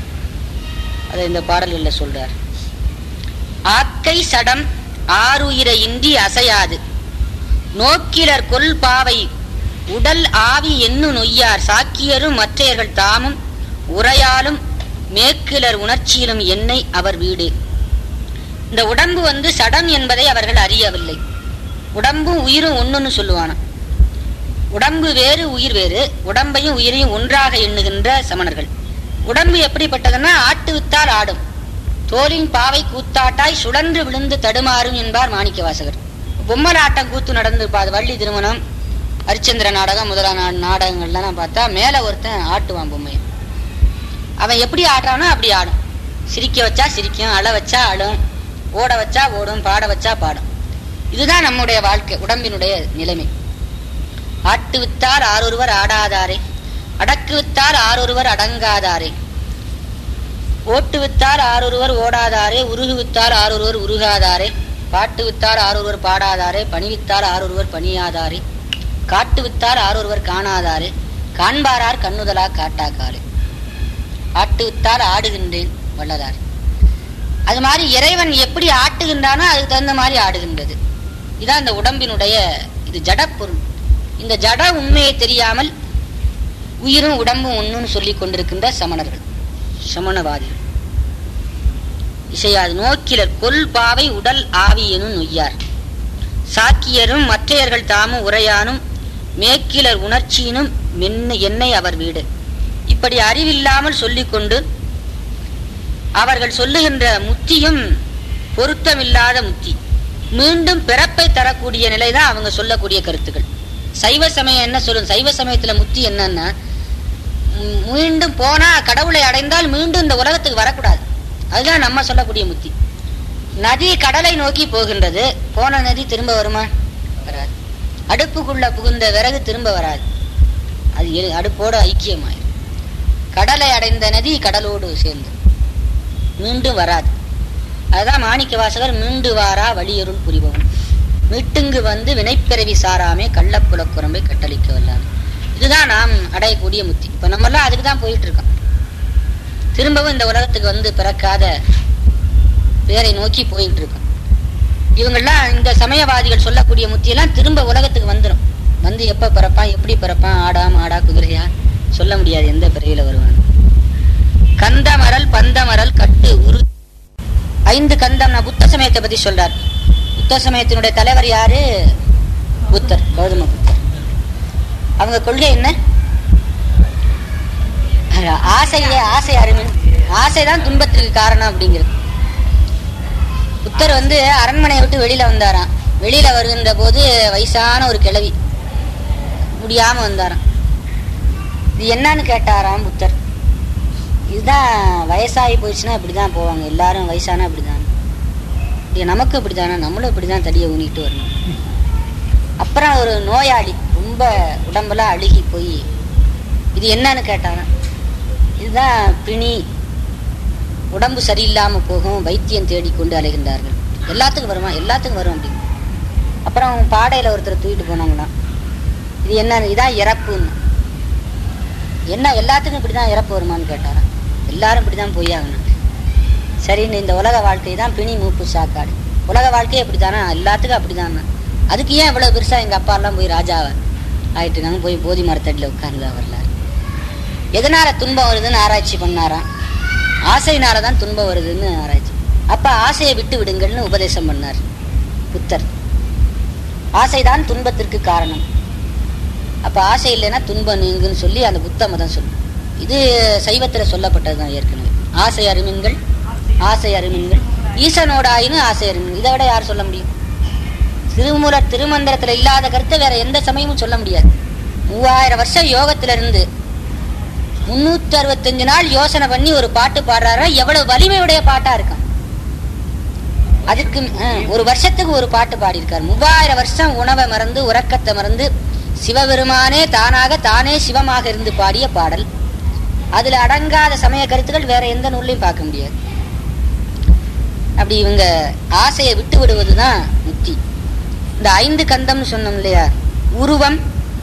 அதை இந்த பாடல்களில் சொல்றார் ஆக்கை சடம் ஆறுயிர இன்றி அசையாது நோக்கிலர் கொல் பாவை உடல் ஆவி என்னு நொய்யார் சாக்கியரும் மற்றையர்கள் தாமும் உரையாலும் மேக்கிலர் உணர்ச்சியிலும் என்னை அவர் வீடு இந்த உடம்பு வந்து சடம் என்பதை அவர்கள் அறியவில்லை உடம்பும் உயிரும் ஒண்ணுன்னு சொல்லுவானா உடம்பு வேறு உயிர் வேறு உடம்பையும் உயிரையும் ஒன்றாக எண்ணுகின்ற சமணர்கள் உடம்பு எப்படிப்பட்டதுன்னா ஆட்டு வித்தால் ஆடும் தோலின் பாவை கூத்தாட்டாய் சுழன்று விழுந்து தடுமாறும் என்பார் மாணிக்க வாசகர் பொம்மலாட்டம் கூத்து நடந்து பாது வள்ளி திருமணம் ஹரிச்சந்திர நாடகம் முதலான நாடகங்கள்லாம் பார்த்தா மேல ஒருத்தன் ஆட்டுவான் பொம்மையை அவன் எப்படி ஆடுறானோ அப்படி ஆடும் சிரிக்க வச்சா சிரிக்கும் அழ வச்சா அழும் ஓட வச்சா ஓடும் பாட வச்சா பாடும் இதுதான் நம்முடைய வாழ்க்கை உடம்பினுடைய நிலைமை ஆட்டு வித்தார் ஆரொருவர் ஆடாதாரே அடக்கு வித்தார் ஆரொருவர் அடங்காதாரே ஓட்டு வித்தார் ஆரொருவர் ஓடாதாரே உருகு வித்தார் ஆரொருவர் உருகாதாரே பாட்டு வித்தார் ஆரொருவர் பாடாதாரே பணி வித்தார் ஆரொருவர் பணியாதாரே காட்டு வித்தார் ஆரொருவர் காணாதாரே காண்பாரார் கண்ணுதலா காட்டாக்காரே ஆட்டு வித்தார் ஆடுகின்றேன் வள்ளலார் அது மாதிரி இறைவன் எப்படி ஆட்டுகின்றானோ அதுக்கு தகுந்த மாதிரி ஆடுகின்றது இதான் இந்த உடம்பினுடைய இது ஜடப்பொருள் இந்த ஜட உண்மையை தெரியாமல் உயிரும் உடம்பும் ஒண்ணுன்னு சொல்லிக் கொண்டிருக்கின்ற சமணர்கள் சமணவாதிகள் இசையாது நோக்கிலர் கொல் பாவை உடல் ஆவி எனும் நொய்யார் சாக்கியரும் மற்றையர்கள் தாமும் உரையானும் மேக்கிலர் உணர்ச்சியினும் மென்ன என்னை அவர் வீடு இப்படி அறிவில்லாமல் சொல்லிக்கொண்டு அவர்கள் சொல்லுகின்ற முத்தியும் பொருத்தமில்லாத முத்தி மீண்டும் பிறப்பை தரக்கூடிய நிலைதான் அவங்க சொல்லக்கூடிய கருத்துக்கள் சைவ சமயம் என்ன சொல்லும் சைவ சமயத்துல முத்தி என்னன்னா ம், மீண்டும் போனா கடவுளை அடைந்தால் மீண்டும் இந்த உலகத்துக்கு வரக்கூடாது அதுதான் நம்ம சொல்லக்கூடிய முத்தி நதி கடலை நோக்கி போகின்றது போன நதி திரும்ப வருமா வராது அடுப்புக்குள்ள புகுந்த விறகு திரும்ப வராது அது எ- அடுப்போட ஐக்கியமாயிரும் கடலை அடைந்த நதி கடலோடு சேர்ந்து மீண்டும் வராது அதுதான் மாணிக்க வாசகர் மீண்டு வாரா வழியருள் புரிபவன் மீட்டுங்கு வந்து வினைப்பிறவி சாராமே கள்ளப்புலக்குரம்பை கட்டளிக்க வல்லாது இதுதான் நாம் அடையக்கூடிய முத்தி இப்ப நம்ம எல்லாம் அதுக்கு தான் போயிட்டு இருக்கோம் திரும்பவும் இந்த உலகத்துக்கு வந்து பிறக்காத பேரை நோக்கி போயிட்டு இருக்கோம் இவங்கெல்லாம் இந்த சமயவாதிகள் சொல்லக்கூடிய முத்தியெல்லாம் திரும்ப உலகத்துக்கு வந்துடும் வந்து எப்ப பிறப்பான் எப்படி பிறப்பான் ஆடா மாடா குதிரையா சொல்ல முடியாது எந்த பிறவியில வருவான் கந்தமரல் பந்தமரல் கட்டு உரு ஐந்து கந்தம் நான் புத்த சமயத்தை பத்தி சொல்றார் புத்த சமயத்தினுடைய தலைவர் யாரு புத்தர் கௌதம புத்தர் அவங்க கொள்கை என்ன ஆசையே ஆசை அருமின் ஆசைதான் துன்பத்திற்கு காரணம் அப்படிங்கிறது புத்தர் வந்து அரண்மனையை விட்டு வெளியில வந்தாராம் வெளியில வருகின்ற போது வயசான ஒரு கிழவி முடியாம வந்தாராம் இது என்னன்னு கேட்டாராம் புத்தர் இதுதான் வயசாகி போயிடுச்சுன்னா இப்படிதான் போவாங்க எல்லாரும் வயசானா இப்படிதான் இப்படி நமக்கு இப்படிதானே நம்மளும் இப்படிதான் தடியை ஊனிட்டு வரணும் அப்புறம் ஒரு நோயாளி ரொம்ப உடம்பெல்லாம் அழுகி போய் இது என்னன்னு கேட்டாராம் இதுதான் பிணி உடம்பு சரியில்லாம போகும் வைத்தியம் தேடிக்கொண்டு அலைகின்றார்கள் எல்லாத்துக்கும் வருமா எல்லாத்துக்கும் வரும் அப்படின்னு அப்புறம் பாடையில ஒருத்தர் தூக்கிட்டு போனாங்களாம் இது என்ன இதான் இறப்புன்னு என்ன எல்லாத்துக்கும் இப்படிதான் இறப்பு வருமான்னு கேட்டாராம் எல்லாரும் இப்படிதான் போய் ஆகணும் சரின்னு இந்த உலக வாழ்க்கை தான் பிணி மூப்பு சாக்காடு உலக வாழ்க்கையே அப்படித்தானா எல்லாத்துக்கும் அப்படிதான் அதுக்கு ஏன் இவ்வளவு பெருசா எங்க அப்பா எல்லாம் போய் ராஜாவை ஆயிட்டு இருக்காங்க போய் போதி மரத்தடியில் உட்கார்ந்து வரலாறு எதனால துன்பம் வருதுன்னு ஆராய்ச்சி பண்ணாராம் ஆசையினால தான் துன்பம் வருதுன்னு ஆராய்ச்சி அப்ப ஆசையை விட்டு விடுங்கள்னு உபதேசம் பண்ணார் புத்தர் ஆசைதான் துன்பத்திற்கு காரணம் அப்ப ஆசை இல்லைன்னா துன்பம் நீங்குன்னு சொல்லி அந்த புத்த மதம் சொல்லும் இது சைவத்துல சொல்லப்பட்டதுதான் ஏற்கனவே ஆசை அருமின்கள் ஆசை அருமின்கள் ஈசனோட ஆயினும் ஆசை அருமின் இதை விட யார் சொல்ல முடியும் திருமூலர் திருமந்திரத்துல இல்லாத கருத்தை வேற எந்த சமயமும் சொல்ல முடியாது மூவாயிரம் வருஷம் யோகத்துல இருந்து முன்னூத்தி அறுபத்தஞ்சு நாள் யோசனை பண்ணி ஒரு பாட்டு பாடுறாரா எவ்வளவு வலிமையுடைய பாட்டா இருக்கும் அதுக்கு அஹ், ஒரு வருஷத்துக்கு ஒரு பாட்டு பாடியிருக்கார் மூவாயிரம் வருஷம் உணவை மறந்து உறக்கத்தை மறந்து சிவபெருமானே தானாக தானே சிவமாக இருந்து பாடிய பாடல் அதுல அடங்காத சமய கருத்துக்கள் வேற எந்த நூல்லையும் பார்க்க முடியாது அப்படி இவங்க ஆசையை விட்டு விடுவதுதான் முக்தி இந்த ஐந்து கந்தம்னு சொன்னோம் இல்லையா உருவம்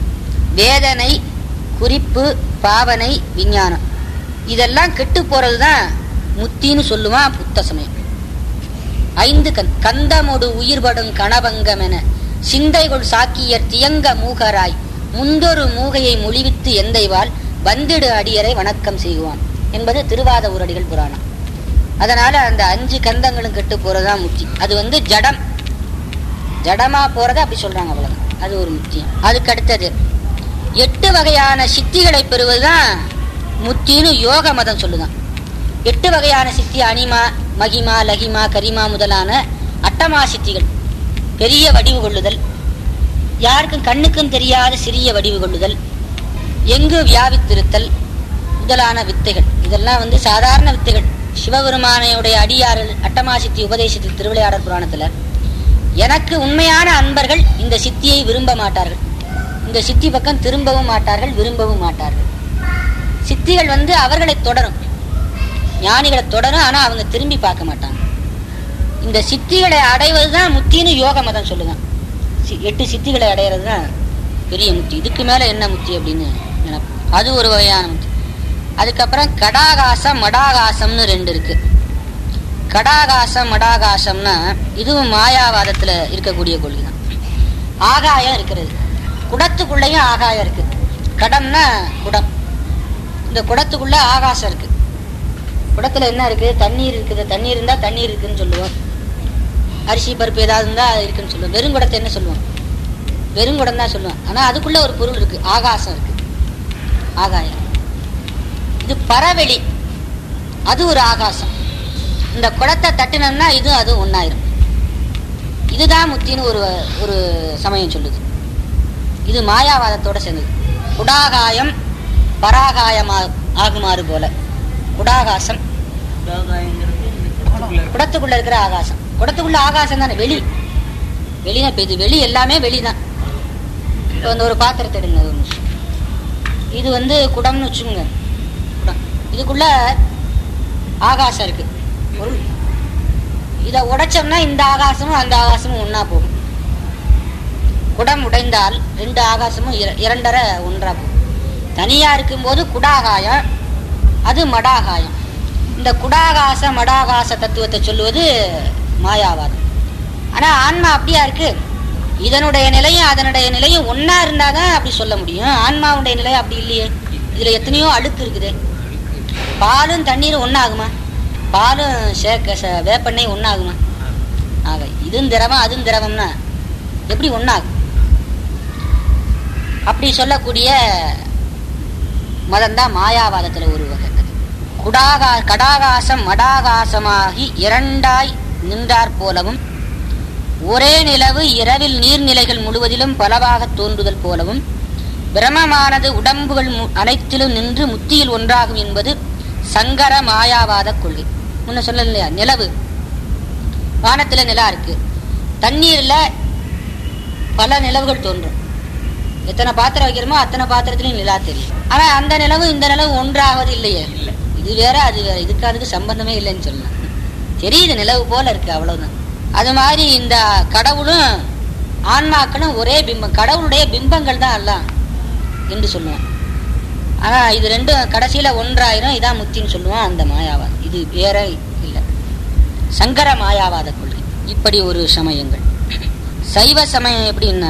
வேதனை குறிப்பு பாவனை விஞ்ஞானம் இதெல்லாம் கெட்டு போறதுதான் முத்தின்னு சொல்லுவான் புத்த சமயம் ஐந்து கண் கந்தமொடு உயிர்படும் கணவங்கம் என சிந்தைகொள் சாக்கியர் தியங்க மூகராய் முந்தொரு மூகையை மொழிவித்து எந்தைவாள் வந்திடு அடியரை வணக்கம் செய்வான் என்பது திருவாத ஊரடிகள் புராணம் அதனால அந்த அஞ்சு கந்தங்களும் கெட்டு போறதுதான் முத்தி அது வந்து ஜடம் ஜடமா போறத அப்படி சொல்றாங்க அவ்வளவுதான் அது ஒரு முத்தியம் அதுக்கு அடுத்தது எட்டு வகையான சித்திகளை பெறுவதுதான் முத்தின்னு யோக மதம் சொல்லுதான் எட்டு வகையான சித்தி அனிமா மகிமா லகிமா கரிமா முதலான அட்டமா சித்திகள் பெரிய வடிவு கொள்ளுதல் யாருக்கும் கண்ணுக்கும் தெரியாத சிறிய வடிவு கொள்ளுதல் எங்கு வியாபித்திருத்தல் முதலான வித்தைகள் இதெல்லாம் வந்து சாதாரண வித்தைகள் சிவபெருமானையுடைய அடியார்கள் அட்டமா சித்தி உபதேசித்து திருவிளையாடல் புராணத்துல எனக்கு உண்மையான அன்பர்கள் இந்த சித்தியை விரும்ப மாட்டார்கள் இந்த சித்தி பக்கம் திரும்பவும் மாட்டார்கள் விரும்பவும் மாட்டார்கள் சித்திகள் வந்து அவர்களை தொடரும் ஞானிகளை தொடரும் ஆனா அவங்க திரும்பி பார்க்க மாட்டாங்க இந்த சித்திகளை அடைவதுதான் முத்தின்னு யோக மதம் சொல்லுதான் சி- எட்டு சித்திகளை அடையிறது தான் பெரிய முத்தி இதுக்கு மேல என்ன முத்தி அப்படின்னு நினைப்பு அது ஒரு வகையான முத்தி அதுக்கப்புறம் கடாகாசம் மடாகாசம்னு ரெண்டு இருக்கு கடாகாசம் மடாகாசம்னா இதுவும் மாயாவாதத்துல இருக்கக்கூடிய கொள்கை தான் ஆகாயம் இருக்கிறது குடத்துக்குள்ளேயும் ஆகாயம் இருக்கு கடம்னா குடம் இந்த குடத்துக்குள்ள ஆகாசம் இருக்கு குடத்துல என்ன இருக்கு தண்ணீர் இருக்குது தண்ணீர் இருந்தா தண்ணீர் இருக்குன்னு சொல்லுவோம் அரிசி பருப்பு ஏதாவது இருந்தா அது இருக்குன்னு சொல்லுவோம் வெறும் குடத்தை என்ன சொல்லுவோம் வெறும் குடம் தான் சொல்லுவோம் ஆனா அதுக்குள்ள ஒரு பொருள் இருக்கு ஆகாசம் இருக்கு ஆகாயம் இது பரவெளி அது ஒரு ஆகாசம் இந்த குடத்தை தட்டினோம்னா இது அது ஒன்னாயிரும் இதுதான் முத்தின்னு ஒரு ஒரு சமயம் சொல்லுது இது மாயாவாதத்தோட சேர்ந்தது குடாகாயம் பராகாயமா ஆகுமாறு போல குடாகாசம் குடத்துக்குள்ள இருக்கிற ஆகாசம் குடத்துக்குள்ள ஆகாசம் தானே வெளி வெளினா இப்ப இது வெளி எல்லாமே வெளிதான் இப்போ வந்து ஒரு பாத்திரத்தை எடுங்க ஒரு நிமிஷம் இது வந்து குடம்னு வச்சுக்கோங்க குடம் இதுக்குள்ள ஆகாசம் இருக்கு பொருள் இதை உடைச்சோம்னா இந்த ஆகாசமும் அந்த ஆகாசமும் ஒண்ணா போகும் குடம் உடைந்தால் ரெண்டு ஆகாசமும் இர- இரண்டரை ஒன்றா போகும் தனியா இருக்கும்போது குடாகாயம் அது மடாகாயம் இந்த குடாகாச மடாகாச தத்துவத்தை சொல்லுவது மாயாவாதம் ஆனா ஆன்மா அப்படியா இருக்கு இதனுடைய நிலையும் அதனுடைய நிலையும் ஒண்ணா இருந்தாதான் அப்படி சொல்ல முடியும் ஆன்மாவுடைய நிலை அப்படி இல்லையே இதுல எத்தனையோ அழுக்கு இருக்குது பாலும் தண்ணீரும் ஒண்ணாகுமா பாலும் சேக்க ச- வேப்பெண்ணெய் ஒண்ணாகுமா ஆக இதுவும் திரவம் அதுவும் திரவம்னா எப்படி ஒண்ணாகும் அப்படி சொல்லக்கூடிய மதம்தான் மாயாவாதத்துல ஒரு வகை அது. குடாகா கடாகாசம் மடாகாசமாகி இரண்டாய் நின்றாற் போலவும் ஒரே நிலவு இரவில் நீர்நிலைகள் முழுவதிலும் பலவாக தோன்றுதல் போலவும் பிரமமானது உடம்புகள் மு- அனைத்திலும் நின்று முத்தியில் ஒன்றாகும் என்பது சங்கர மாயாவாத கொள்கை முன்ன சொல்லல இல்லையா நிலவு வானத்துல நிலா இருக்கு தண்ணீர்ல பல நிலவுகள் தோன்றும் எத்தனை பாத்திரம் வைக்கிறோமோ அத்தனை பாத்திரத்திலையும் நிலா தெரியும் ஆனா அந்த நிலவு இந்த நிலவு ஒன்றாவது இல்லையே இது வேற அது வேற இதுக்கு அதுக்கு சம்பந்தமே இல்லைன்னு சொல்லலாம் தெரியுது நிலவு போல இருக்கு அவ்வளவுதான் அது மாதிரி இந்த கடவுளும் ஆன்மாக்களும் ஒரே பிம்பம் கடவுளுடைய பிம்பங்கள் தான் எல்லாம் என்று சொல்லுவான் ஆனா இது ரெண்டும் கடைசியில ஒன்றாயிரம் இதான் முத்தின்னு சொல்லுவான் அந்த மாயாவாதம் இது வேற இல்லை சங்கர மாயாவாத கொள்கை இப்படி ஒரு சமயங்கள் சைவ சமயம் எப்படின்னா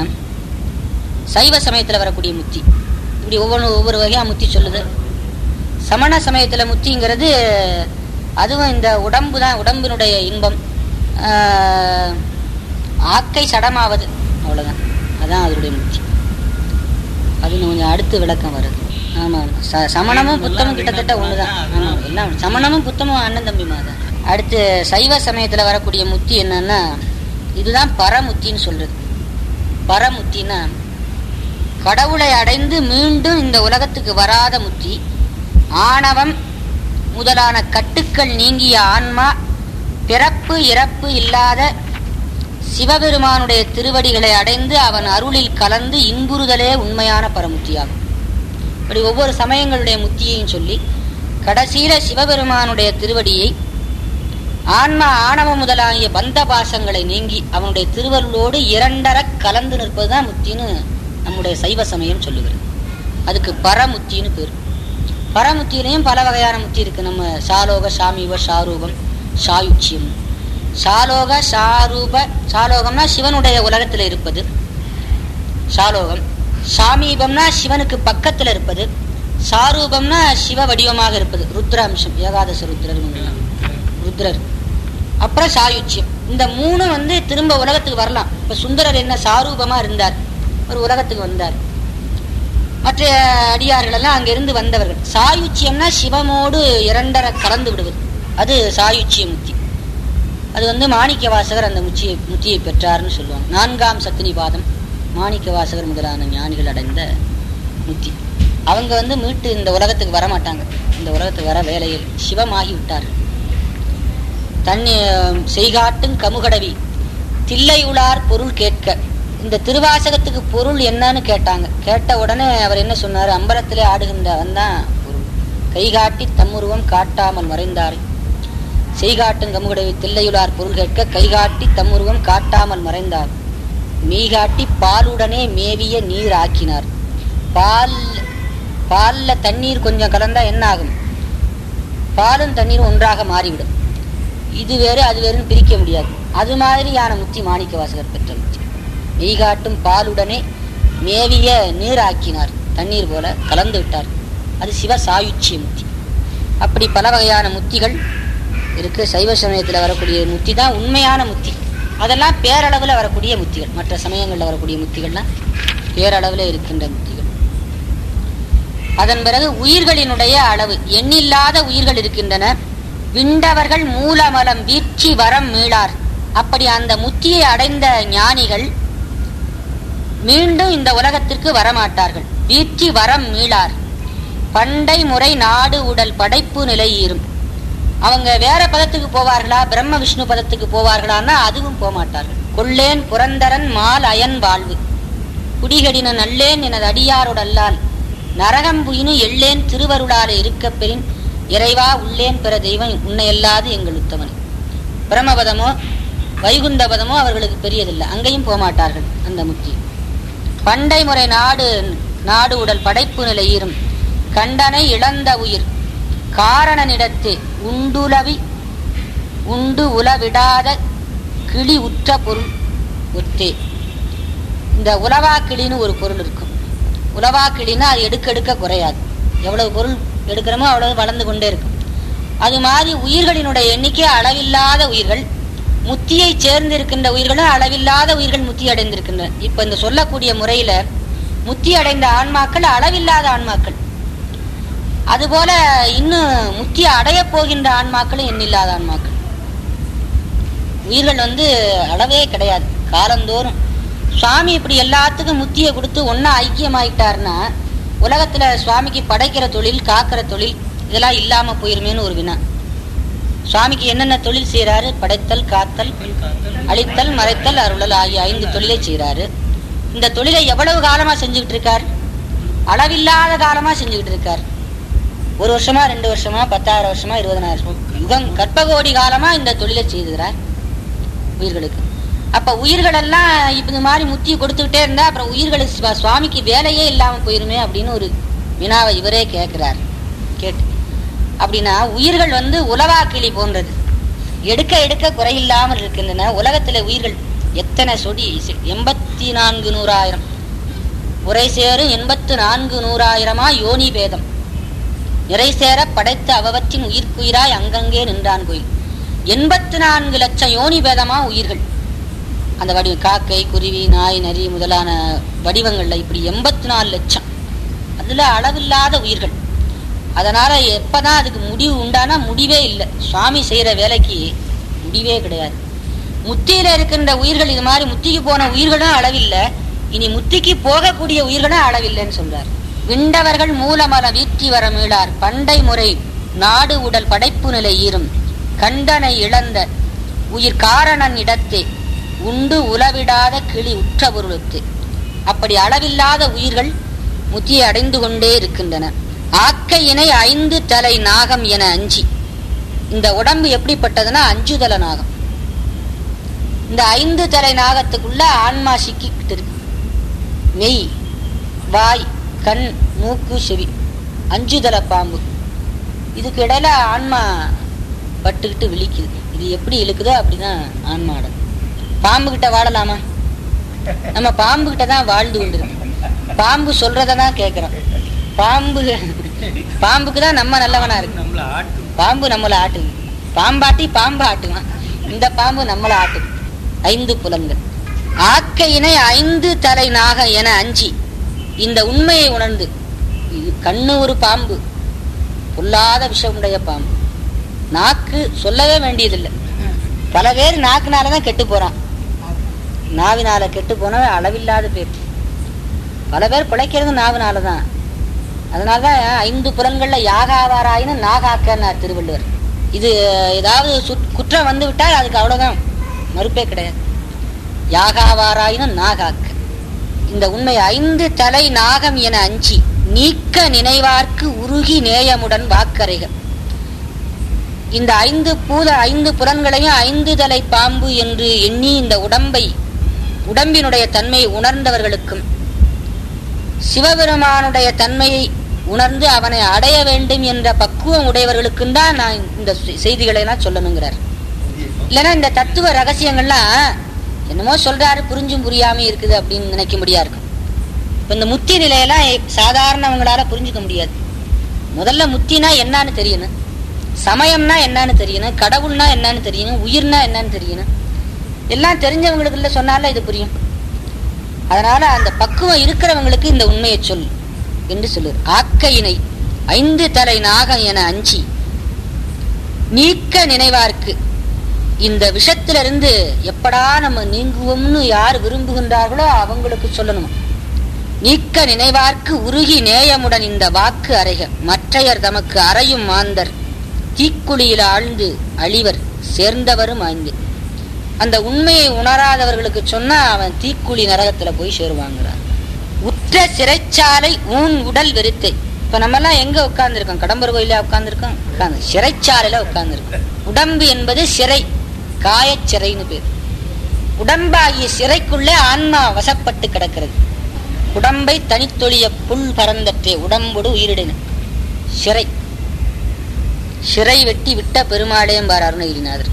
சைவ சமயத்துல வரக்கூடிய முத்தி இப்படி ஒவ்வொன்று ஒவ்வொரு வகையா முத்தி சொல்லுது சமண சமயத்துல முத்திங்கிறது அதுவும் இந்த உடம்பு தான் உடம்பினுடைய இன்பம் ஆஹ், ஆக்கை சடமாவது அவ்வளவுதான் அதான் அதனுடைய முத்தி அது இன்னும் கொஞ்சம் அடுத்து விளக்கம் வருது ஆமா ஆமா. ச- சமணமும் புத்தமும் கிட்டத்தட்ட ஒண்ணுதான் ஆமா எல்லாம் சமணமும் புத்தமும் அண்ணன் தம்பி தான் அடுத்து சைவ சமயத்துல வரக்கூடிய முத்தி என்னன்னா இதுதான் பரமுத்தின்னு சொல்றது பரமுத்தின்னா கடவுளை அடைந்து மீண்டும் இந்த உலகத்துக்கு வராத முத்தி ஆணவம் முதலான கட்டுக்கள் நீங்கிய ஆன்மா பிறப்பு இறப்பு இல்லாத சிவபெருமானுடைய திருவடிகளை அடைந்து அவன் அருளில் கலந்து இன்புறுதலே உண்மையான பரமுத்தியாகும் இப்படி ஒவ்வொரு சமயங்களுடைய முத்தியையும் சொல்லி கடைசியில சிவபெருமானுடைய திருவடியை ஆன்மா ஆணவம் முதலாகிய பந்த பாசங்களை நீங்கி அவனுடைய திருவருளோடு இரண்டர கலந்து நிற்பதுதான் முத்தின்னு நம்முடைய சைவ சமயம் சொல்லுகிறது அதுக்கு பரமுத்தின்னு பேர் பரமுத்தியிலையும் பல வகையான முத்தி இருக்கு நம்ம சாலோக சாமீப சாரூபம் சாயுச்சியம் சாலோக சாரூப சாலோகம்னா சிவனுடைய உலகத்தில் இருப்பது சாலோகம் சாமீபம்னா சிவனுக்கு பக்கத்தில் இருப்பது சாரூபம்னா சிவ வடிவமாக இருப்பது ருத்ர அம்சம் ஏகாதச ருத்ரர் ருத்ரர் அப்புறம் சாயுச்சியம் இந்த மூணு வந்து திரும்ப உலகத்துக்கு வரலாம் இப்ப சுந்தரர் என்ன சாரூபமா இருந்தார் ஒரு உலகத்துக்கு வந்தார் மற்ற அடியார்கள் எல்லாம் அங்கிருந்து வந்தவர்கள் சாயுச்சியம்னா சிவமோடு இரண்டர கலந்து விடுவது அது சாயுச்சிய முத்தி அது வந்து மாணிக்க வாசகர் அந்த முச்சியை முத்தியை பெற்றார்னு சொல்லுவாங்க நான்காம் சத்தினி பாதம் மாணிக்க வாசகர் முதலான ஞானிகள் அடைந்த முத்தி அவங்க வந்து மீட்டு இந்த உலகத்துக்கு வர மாட்டாங்க இந்த உலகத்துக்கு வர வேலையில் சிவமாகி விட்டார்கள் தண்ணி செய்காட்டும் கமுகடவி தில்லை உளார் பொருள் கேட்க இந்த திருவாசகத்துக்கு பொருள் என்னன்னு கேட்டாங்க கேட்ட உடனே அவர் என்ன சொன்னார் அம்பலத்திலே ஆடுகின்றவன் தான் பொருள் கைகாட்டி தம்முருவம் காட்டாமல் மறைந்தார் செய்காட்டும் கமுகடவி தில்லையுளார் பொருள் கேட்க கைகாட்டி தம்முருவம் காட்டாமல் மறைந்தார் மெய்காட்டி பாலுடனே மேவிய நீர் ஆக்கினார் பால் பால்ல தண்ணீர் கொஞ்சம் கலந்தா என்ன ஆகும் பாலும் தண்ணீரும் ஒன்றாக மாறிவிடும் இது வேறு அது வேறுன்னு பிரிக்க முடியாது அது மாதிரியான முத்தி மாணிக்க வாசகர் பெற்ற முத்தி மெய்காட்டும் பாலுடனே மேவிய நீர் ஆக்கினார் தண்ணீர் போல கலந்து விட்டார் அது சிவ சாயுச்சிய முத்தி அப்படி பல வகையான முத்திகள் இருக்கு சைவ சமயத்தில் வரக்கூடிய முத்தி தான் உண்மையான முத்தி அதெல்லாம் பேரளவில் வரக்கூடிய முத்திகள் மற்ற சமயங்களில் வரக்கூடிய முத்திகள்லாம் பேரளவில் இருக்கின்ற முத்திகள் அதன் பிறகு உயிர்களினுடைய அளவு எண்ணில்லாத உயிர்கள் இருக்கின்றன விண்டவர்கள் மூலமலம் வீழ்ச்சி வரம் மீளார் அப்படி அந்த முத்தியை அடைந்த ஞானிகள் மீண்டும் இந்த உலகத்திற்கு வரமாட்டார்கள் வீழ்ச்சி வரம் மீளார் பண்டை முறை நாடு உடல் படைப்பு நிலை ஈரும் அவங்க வேற பதத்துக்கு போவார்களா பிரம்ம விஷ்ணு பதத்துக்கு போவார்களான்னா அதுவும் போக மாட்டார்கள் கொள்ளேன் புரந்தரன் மால் அயன் வாழ்வு குடிகடின நல்லேன் எனது அடியாரோடல்லால் நரகம்புயினு எள்ளேன் திருவருளாலே இருக்கப் பெறின் இறைவா உள்ளேன் பிற தெய்வம் உன்னையல்லாது எங்கள் உத்தமன் பிரமபதமோ வைகுந்த பதமோ அவர்களுக்கு பெரியதில்லை அங்கேயும் போக மாட்டார்கள் அந்த முத்தி பண்டை முறை நாடு நாடு உடல் படைப்பு நிலை ஈரும் கண்டனை இழந்த உயிர் காரணனிடத்து உண்டுலவி உண்டு உலவிடாத கிளி உற்ற பொருள் ஒத்தே இந்த உலவா கிளின்னு ஒரு பொருள் இருக்கும் உலவா கிளின்னா அது எடுக்க எடுக்க குறையாது எவ்வளவு பொருள் எடுக்கிறோமோ அவ்வளவு வளர்ந்து கொண்டே இருக்கும் அது மாதிரி உயிர்களினுடைய எண்ணிக்கை அளவில்லாத உயிர்கள் முத்தியை சேர்ந்து இருக்கின்ற உயிர்களும் அளவில்லாத உயிர்கள் முத்தி அடைந்திருக்கின்றன இப்ப இந்த சொல்லக்கூடிய முறையில முத்தி அடைந்த ஆன்மாக்கள் அளவில்லாத ஆன்மாக்கள் அதுபோல இன்னும் முத்தி அடைய போகின்ற ஆன்மாக்களும் எண்ணில்லாத ஆன்மாக்கள் உயிர்கள் வந்து அளவே கிடையாது காலந்தோறும் சுவாமி இப்படி எல்லாத்துக்கும் முத்தியை கொடுத்து ஒன்னா ஐக்கியமாயிட்டாருன்னா உலகத்துல சுவாமிக்கு படைக்கிற தொழில் காக்கிற தொழில் இதெல்லாம் இல்லாம போயிருமேன்னு ஒரு வினா சுவாமிக்கு என்னென்ன தொழில் செய்யறாரு படைத்தல் காத்தல் அழித்தல் மறைத்தல் அருளல் ஆகிய ஐந்து தொழிலை செய்யறாரு இந்த தொழிலை எவ்வளவு காலமா செஞ்சுக்கிட்டு இருக்கார் அளவில்லாத காலமா செஞ்சுக்கிட்டு இருக்கார் ஒரு வருஷமா ரெண்டு வருஷமா பத்தாயிரம் வருஷமா இருபதனாயிரம் வருஷமா யுகம் கற்பகோடி காலமா இந்த தொழிலை செய்துகிறார் உயிர்களுக்கு அப்ப உயிர்கள் எல்லாம் இப்ப இந்த மாதிரி முத்தி கொடுத்துக்கிட்டே இருந்தா அப்புறம் உயிர்களுக்கு சுவா- சுவாமிக்கு வேலையே இல்லாம போயிருமே அப்படின்னு ஒரு வினாவை இவரே கேட்கிறார் கேட்டு அப்படின்னா உயிர்கள் வந்து உலவா கிளி போன்றது எடுக்க எடுக்க குறையில்லாமல் இருக்கின்றன உலகத்துல உயிர்கள் எத்தனை சொடி செ- எண்பத்தி நான்கு நூறாயிரம் உரை சேரும் எண்பத்து நான்கு நூறாயிரமா யோனி பேதம் நிறை சேர படைத்த அவவற்றின் உயிர்க்குயிராய் அங்கங்கே நின்றான் கோயில் எண்பத்து நான்கு லட்சம் யோனி பேதமா உயிர்கள் அந்த வடிவம் காக்கை குருவி நாய் நரி முதலான வடிவங்கள்ல இப்படி எண்பத்தி நாலு லட்சம் அதுல அளவில்லாத உயிர்கள் அதனால எப்பதான் அதுக்கு முடிவு உண்டானா முடிவே இல்லை சுவாமி செய்யற வேலைக்கு முடிவே கிடையாது முத்தியில இருக்கின்ற உயிர்கள் இது மாதிரி முத்திக்கு போன உயிர்களும் அளவில்லை இனி முத்திக்கு போகக்கூடிய உயிர்களும் அளவில்லைன்னு சொல்றார் விண்டவர்கள் மூலமல வீற்றி வர மீளார் பண்டை முறை நாடு உடல் படைப்பு நிலை ஈரும் கண்டனை இழந்த உயிர் காரணன் இடத்தே உண்டு உலவிடாத கிளி உற்ற பொருளுக்கு அப்படி அளவில்லாத உயிர்கள் முத்தியை அடைந்து கொண்டே இருக்கின்றன ஆக்க இணை ஐந்து தலை நாகம் என அஞ்சி இந்த உடம்பு எப்படிப்பட்டதுன்னா அஞ்சுதல நாகம் இந்த ஐந்து தலை நாகத்துக்குள்ள ஆன்மா சிக்கிக்கிட்டு இருக்கு மெய் வாய் கண் மூக்கு செவி அஞ்சுதல பாம்பு இதுக்கு இடையில ஆன்மா பட்டுக்கிட்டு விழிக்குது இது எப்படி இழுக்குதோ அப்படிதான் ஆன்மாடம் பாம்பு கிட்ட வாழலாமா நம்ம பாம்பு கிட்ட தான் வாழ்ந்து கொண்டிருக்கோம் பாம்பு சொல்றத தான் கேட்கிறோம் பாம்பு பாம்புக்கு தான் நம்ம நல்லவனா இருக்கு நம்மள ஆட்டும் பாம்பு நம்மளை ஆட்டுது பாம்பாட்டி பாம்பு ஆட்டுவான் இந்த பாம்பு நம்மளை ஆட்டுது ஐந்து புலன்கள் ஆக்க இணை ஐந்து தலை நாக என அஞ்சி இந்த உண்மையை உணர்ந்து இது கண்ணு ஒரு பாம்பு பொல்லாத விஷமுடைய பாம்பு நாக்கு சொல்லவே வேண்டியதில்லை பல பேர் நாக்குனாலதான் கெட்டு போறான் நாவினால கெட்டு போனவன் அளவில்லாத பேர் பல பேர் பிழைக்கிறது நாவினாலதான் அதனாலதான் ஐந்து புலன்கள்ல யாகாவாராயினும் நாகாக்கன்னார் திருவள்ளுவர் இது ஏதாவது சுட்- குற்றம் வந்து விட்டால் அதுக்கு அவ்வளவுதான் மறுப்பே கிடையாது யாகாவாராயினும் நாகாக்க இந்த உண்மை ஐந்து தலை நாகம் என அஞ்சி நீக்க நினைவார்க்கு உருகி நேயமுடன் வாக்கரைகள் இந்த ஐந்து பூத ஐந்து புலன்களையும் ஐந்து தலை பாம்பு என்று எண்ணி இந்த உடம்பை உடம்பினுடைய தன்மையை உணர்ந்தவர்களுக்கும் சிவபெருமானுடைய தன்மையை உணர்ந்து அவனை அடைய வேண்டும் என்ற பக்குவம் உடையவர்களுக்கும் தான் நான் இந்த செ- செய்திகளை எல்லாம் சொல்லணுங்கிறார் இல்லைன்னா இந்த தத்துவ ரகசியங்கள்லாம் என்னமோ சொல்றாரு புரிஞ்சும் புரியாம இருக்குது அப்படின்னு நினைக்க முடியா இருக்கும் இப்ப இந்த முத்தி நிலையெல்லாம் சாதாரணவங்களால புரிஞ்சுக்க முடியாது முதல்ல முத்தினா என்னன்னு தெரியணும் சமயம்னா என்னன்னு தெரியணும் கடவுள்னா என்னன்னு தெரியணும் உயிர்னா என்னன்னு தெரியணும் எல்லாம் தெரிஞ்சவங்களுக்குள்ள சொன்னால இது புரியும் அதனால அந்த பக்குவம் இருக்கிறவங்களுக்கு இந்த உண்மையை சொல் என்று சொல்லுது ஆக்கையினை ஐந்து தலை நாகம் என அஞ்சி நீக்க நினைவார்க்கு இந்த விஷத்திலிருந்து எப்படா நம்ம நீங்குவோம்னு யார் விரும்புகின்றார்களோ அவங்களுக்கு சொல்லணும் நீக்க நினைவார்க்கு உருகி நேயமுடன் இந்த வாக்கு அறைக மற்றையர் தமக்கு அறையும் மாந்தர் தீக்குழியில் ஆழ்ந்து அழிவர் சேர்ந்தவரும் ஆய்ந்து அந்த உண்மையை உணராதவர்களுக்கு சொன்னா அவன் தீக்குழி நரகத்துல போய் சேருவாங்கிறார் உற்ற சிறைச்சாலை ஊன் உடல் வெறுத்தை இப்ப நம்ம எல்லாம் எங்க உட்கார்ந்துருக்கோம் கடம்பர் கோயில உட்கார்ந்துருக்கோம் உட்கார்ந்து சிறைச்சாலையில உட்கார்ந்துருக்கோம் உடம்பு என்பது சிறை காயச் சிறைன்னு பேர் உடம்பாகிய சிறைக்குள்ளே ஆன்மா வசப்பட்டு கிடக்கிறது உடம்பை தனித்தொழிய புல் பரந்தற்றே உடம்போடு உயிரிடின சிறை சிறை வெட்டி விட்ட பெருமாளேம்பார் அருணகிரிநாதர்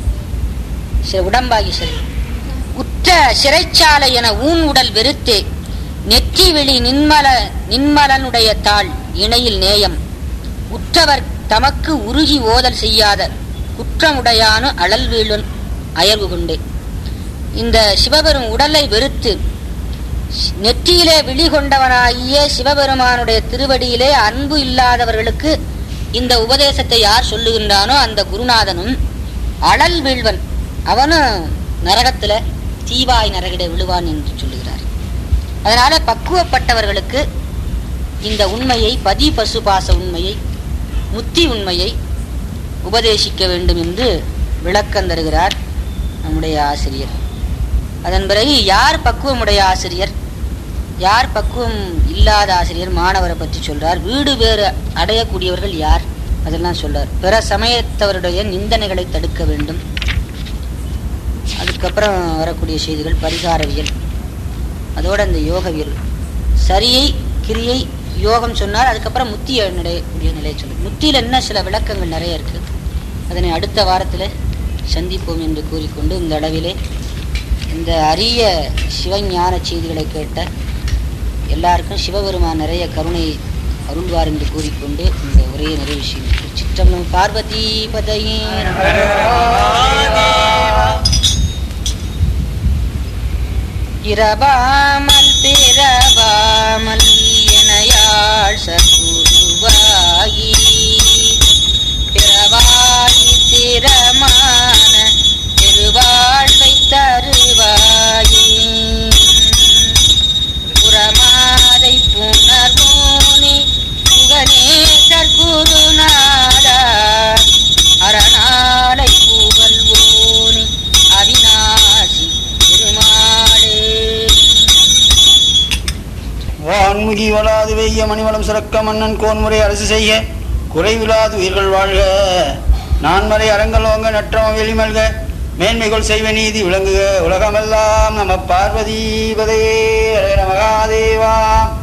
சி- உடம்பாகி சிறை உற்ற சிறைச்சாலை என ஊன் உடல் வெறுத்தே நெற்றி விழி நின்மல நின்மலனுடைய தாள் இணையில் நேயம் உற்றவர் தமக்கு உருகி ஓதல் செய்யாத குற்றமுடையானு அழல் வீழுன் அயர்வு கொண்டே இந்த சிவபெரும் உடலை வெறுத்து நெற்றியிலே விழி கொண்டவனாகிய சிவபெருமானுடைய திருவடியிலே அன்பு இல்லாதவர்களுக்கு இந்த உபதேசத்தை யார் சொல்லுகின்றானோ அந்த குருநாதனும் அழல் வீழ்வன் அவனும் நரகத்துல தீவாய் நரகிட விழுவான் என்று சொல்லுகிறார் அதனால பக்குவப்பட்டவர்களுக்கு இந்த உண்மையை பதி பசுபாச உண்மையை முத்தி உண்மையை உபதேசிக்க வேண்டும் என்று விளக்கம் தருகிறார் நம்முடைய ஆசிரியர் அதன் பிறகு யார் பக்குவமுடைய ஆசிரியர் யார் பக்குவம் இல்லாத ஆசிரியர் மாணவரை பற்றி சொல்றார் வீடு வேறு அடையக்கூடியவர்கள் யார் அதெல்லாம் சொல்றார் பிற சமயத்தவருடைய நிந்தனைகளை தடுக்க வேண்டும் அதுக்கப்புறம் வரக்கூடிய செய்திகள் பரிகாரவியல் அதோட அந்த யோகவியல் சரியை கிரியை யோகம் சொன்னார் அதுக்கப்புறம் முத்தி அடையக்கூடிய நிலையை சொல்லு முத்தியில் என்ன சில விளக்கங்கள் நிறைய இருக்கு அதனை அடுத்த வாரத்தில் சந்திப்போம் என்று கூறிக்கொண்டு இந்த அளவிலே இந்த அரிய சிவஞான செய்திகளை கேட்ட எல்லாருக்கும் சிவபெருமான் நிறைய கருணை அருள்வார் என்று கூறிக்கொண்டு இந்த உரையை நிறைவு செய்யும் சிற்றம்பலம் பார்வதி பதையே இரவாமல் பிறவாமல் இணையாள் சகுருவாயி பிறவாயி திறமான திருவாழ்வை தருவாயி புறமாதை புனர்மோனி புகனேசர் குருநாதா அரணாலை புகழ்வோனி அவிநாசி திருமாலே வான்முகி வளாது வெய்ய மணிவளம் சிறக்க மன்னன் கோன்முறை அரசு செய்ய குறைவிலாது உயிர்கள் வாழ்க நான்மறை அரங்கலோங்க நற்றம வெளிமல்க மேன்மைகள் செய்வ நீதி விளங்குக உலகமெல்லாம் நம பார்வதி பதையே ஹர மகாதேவா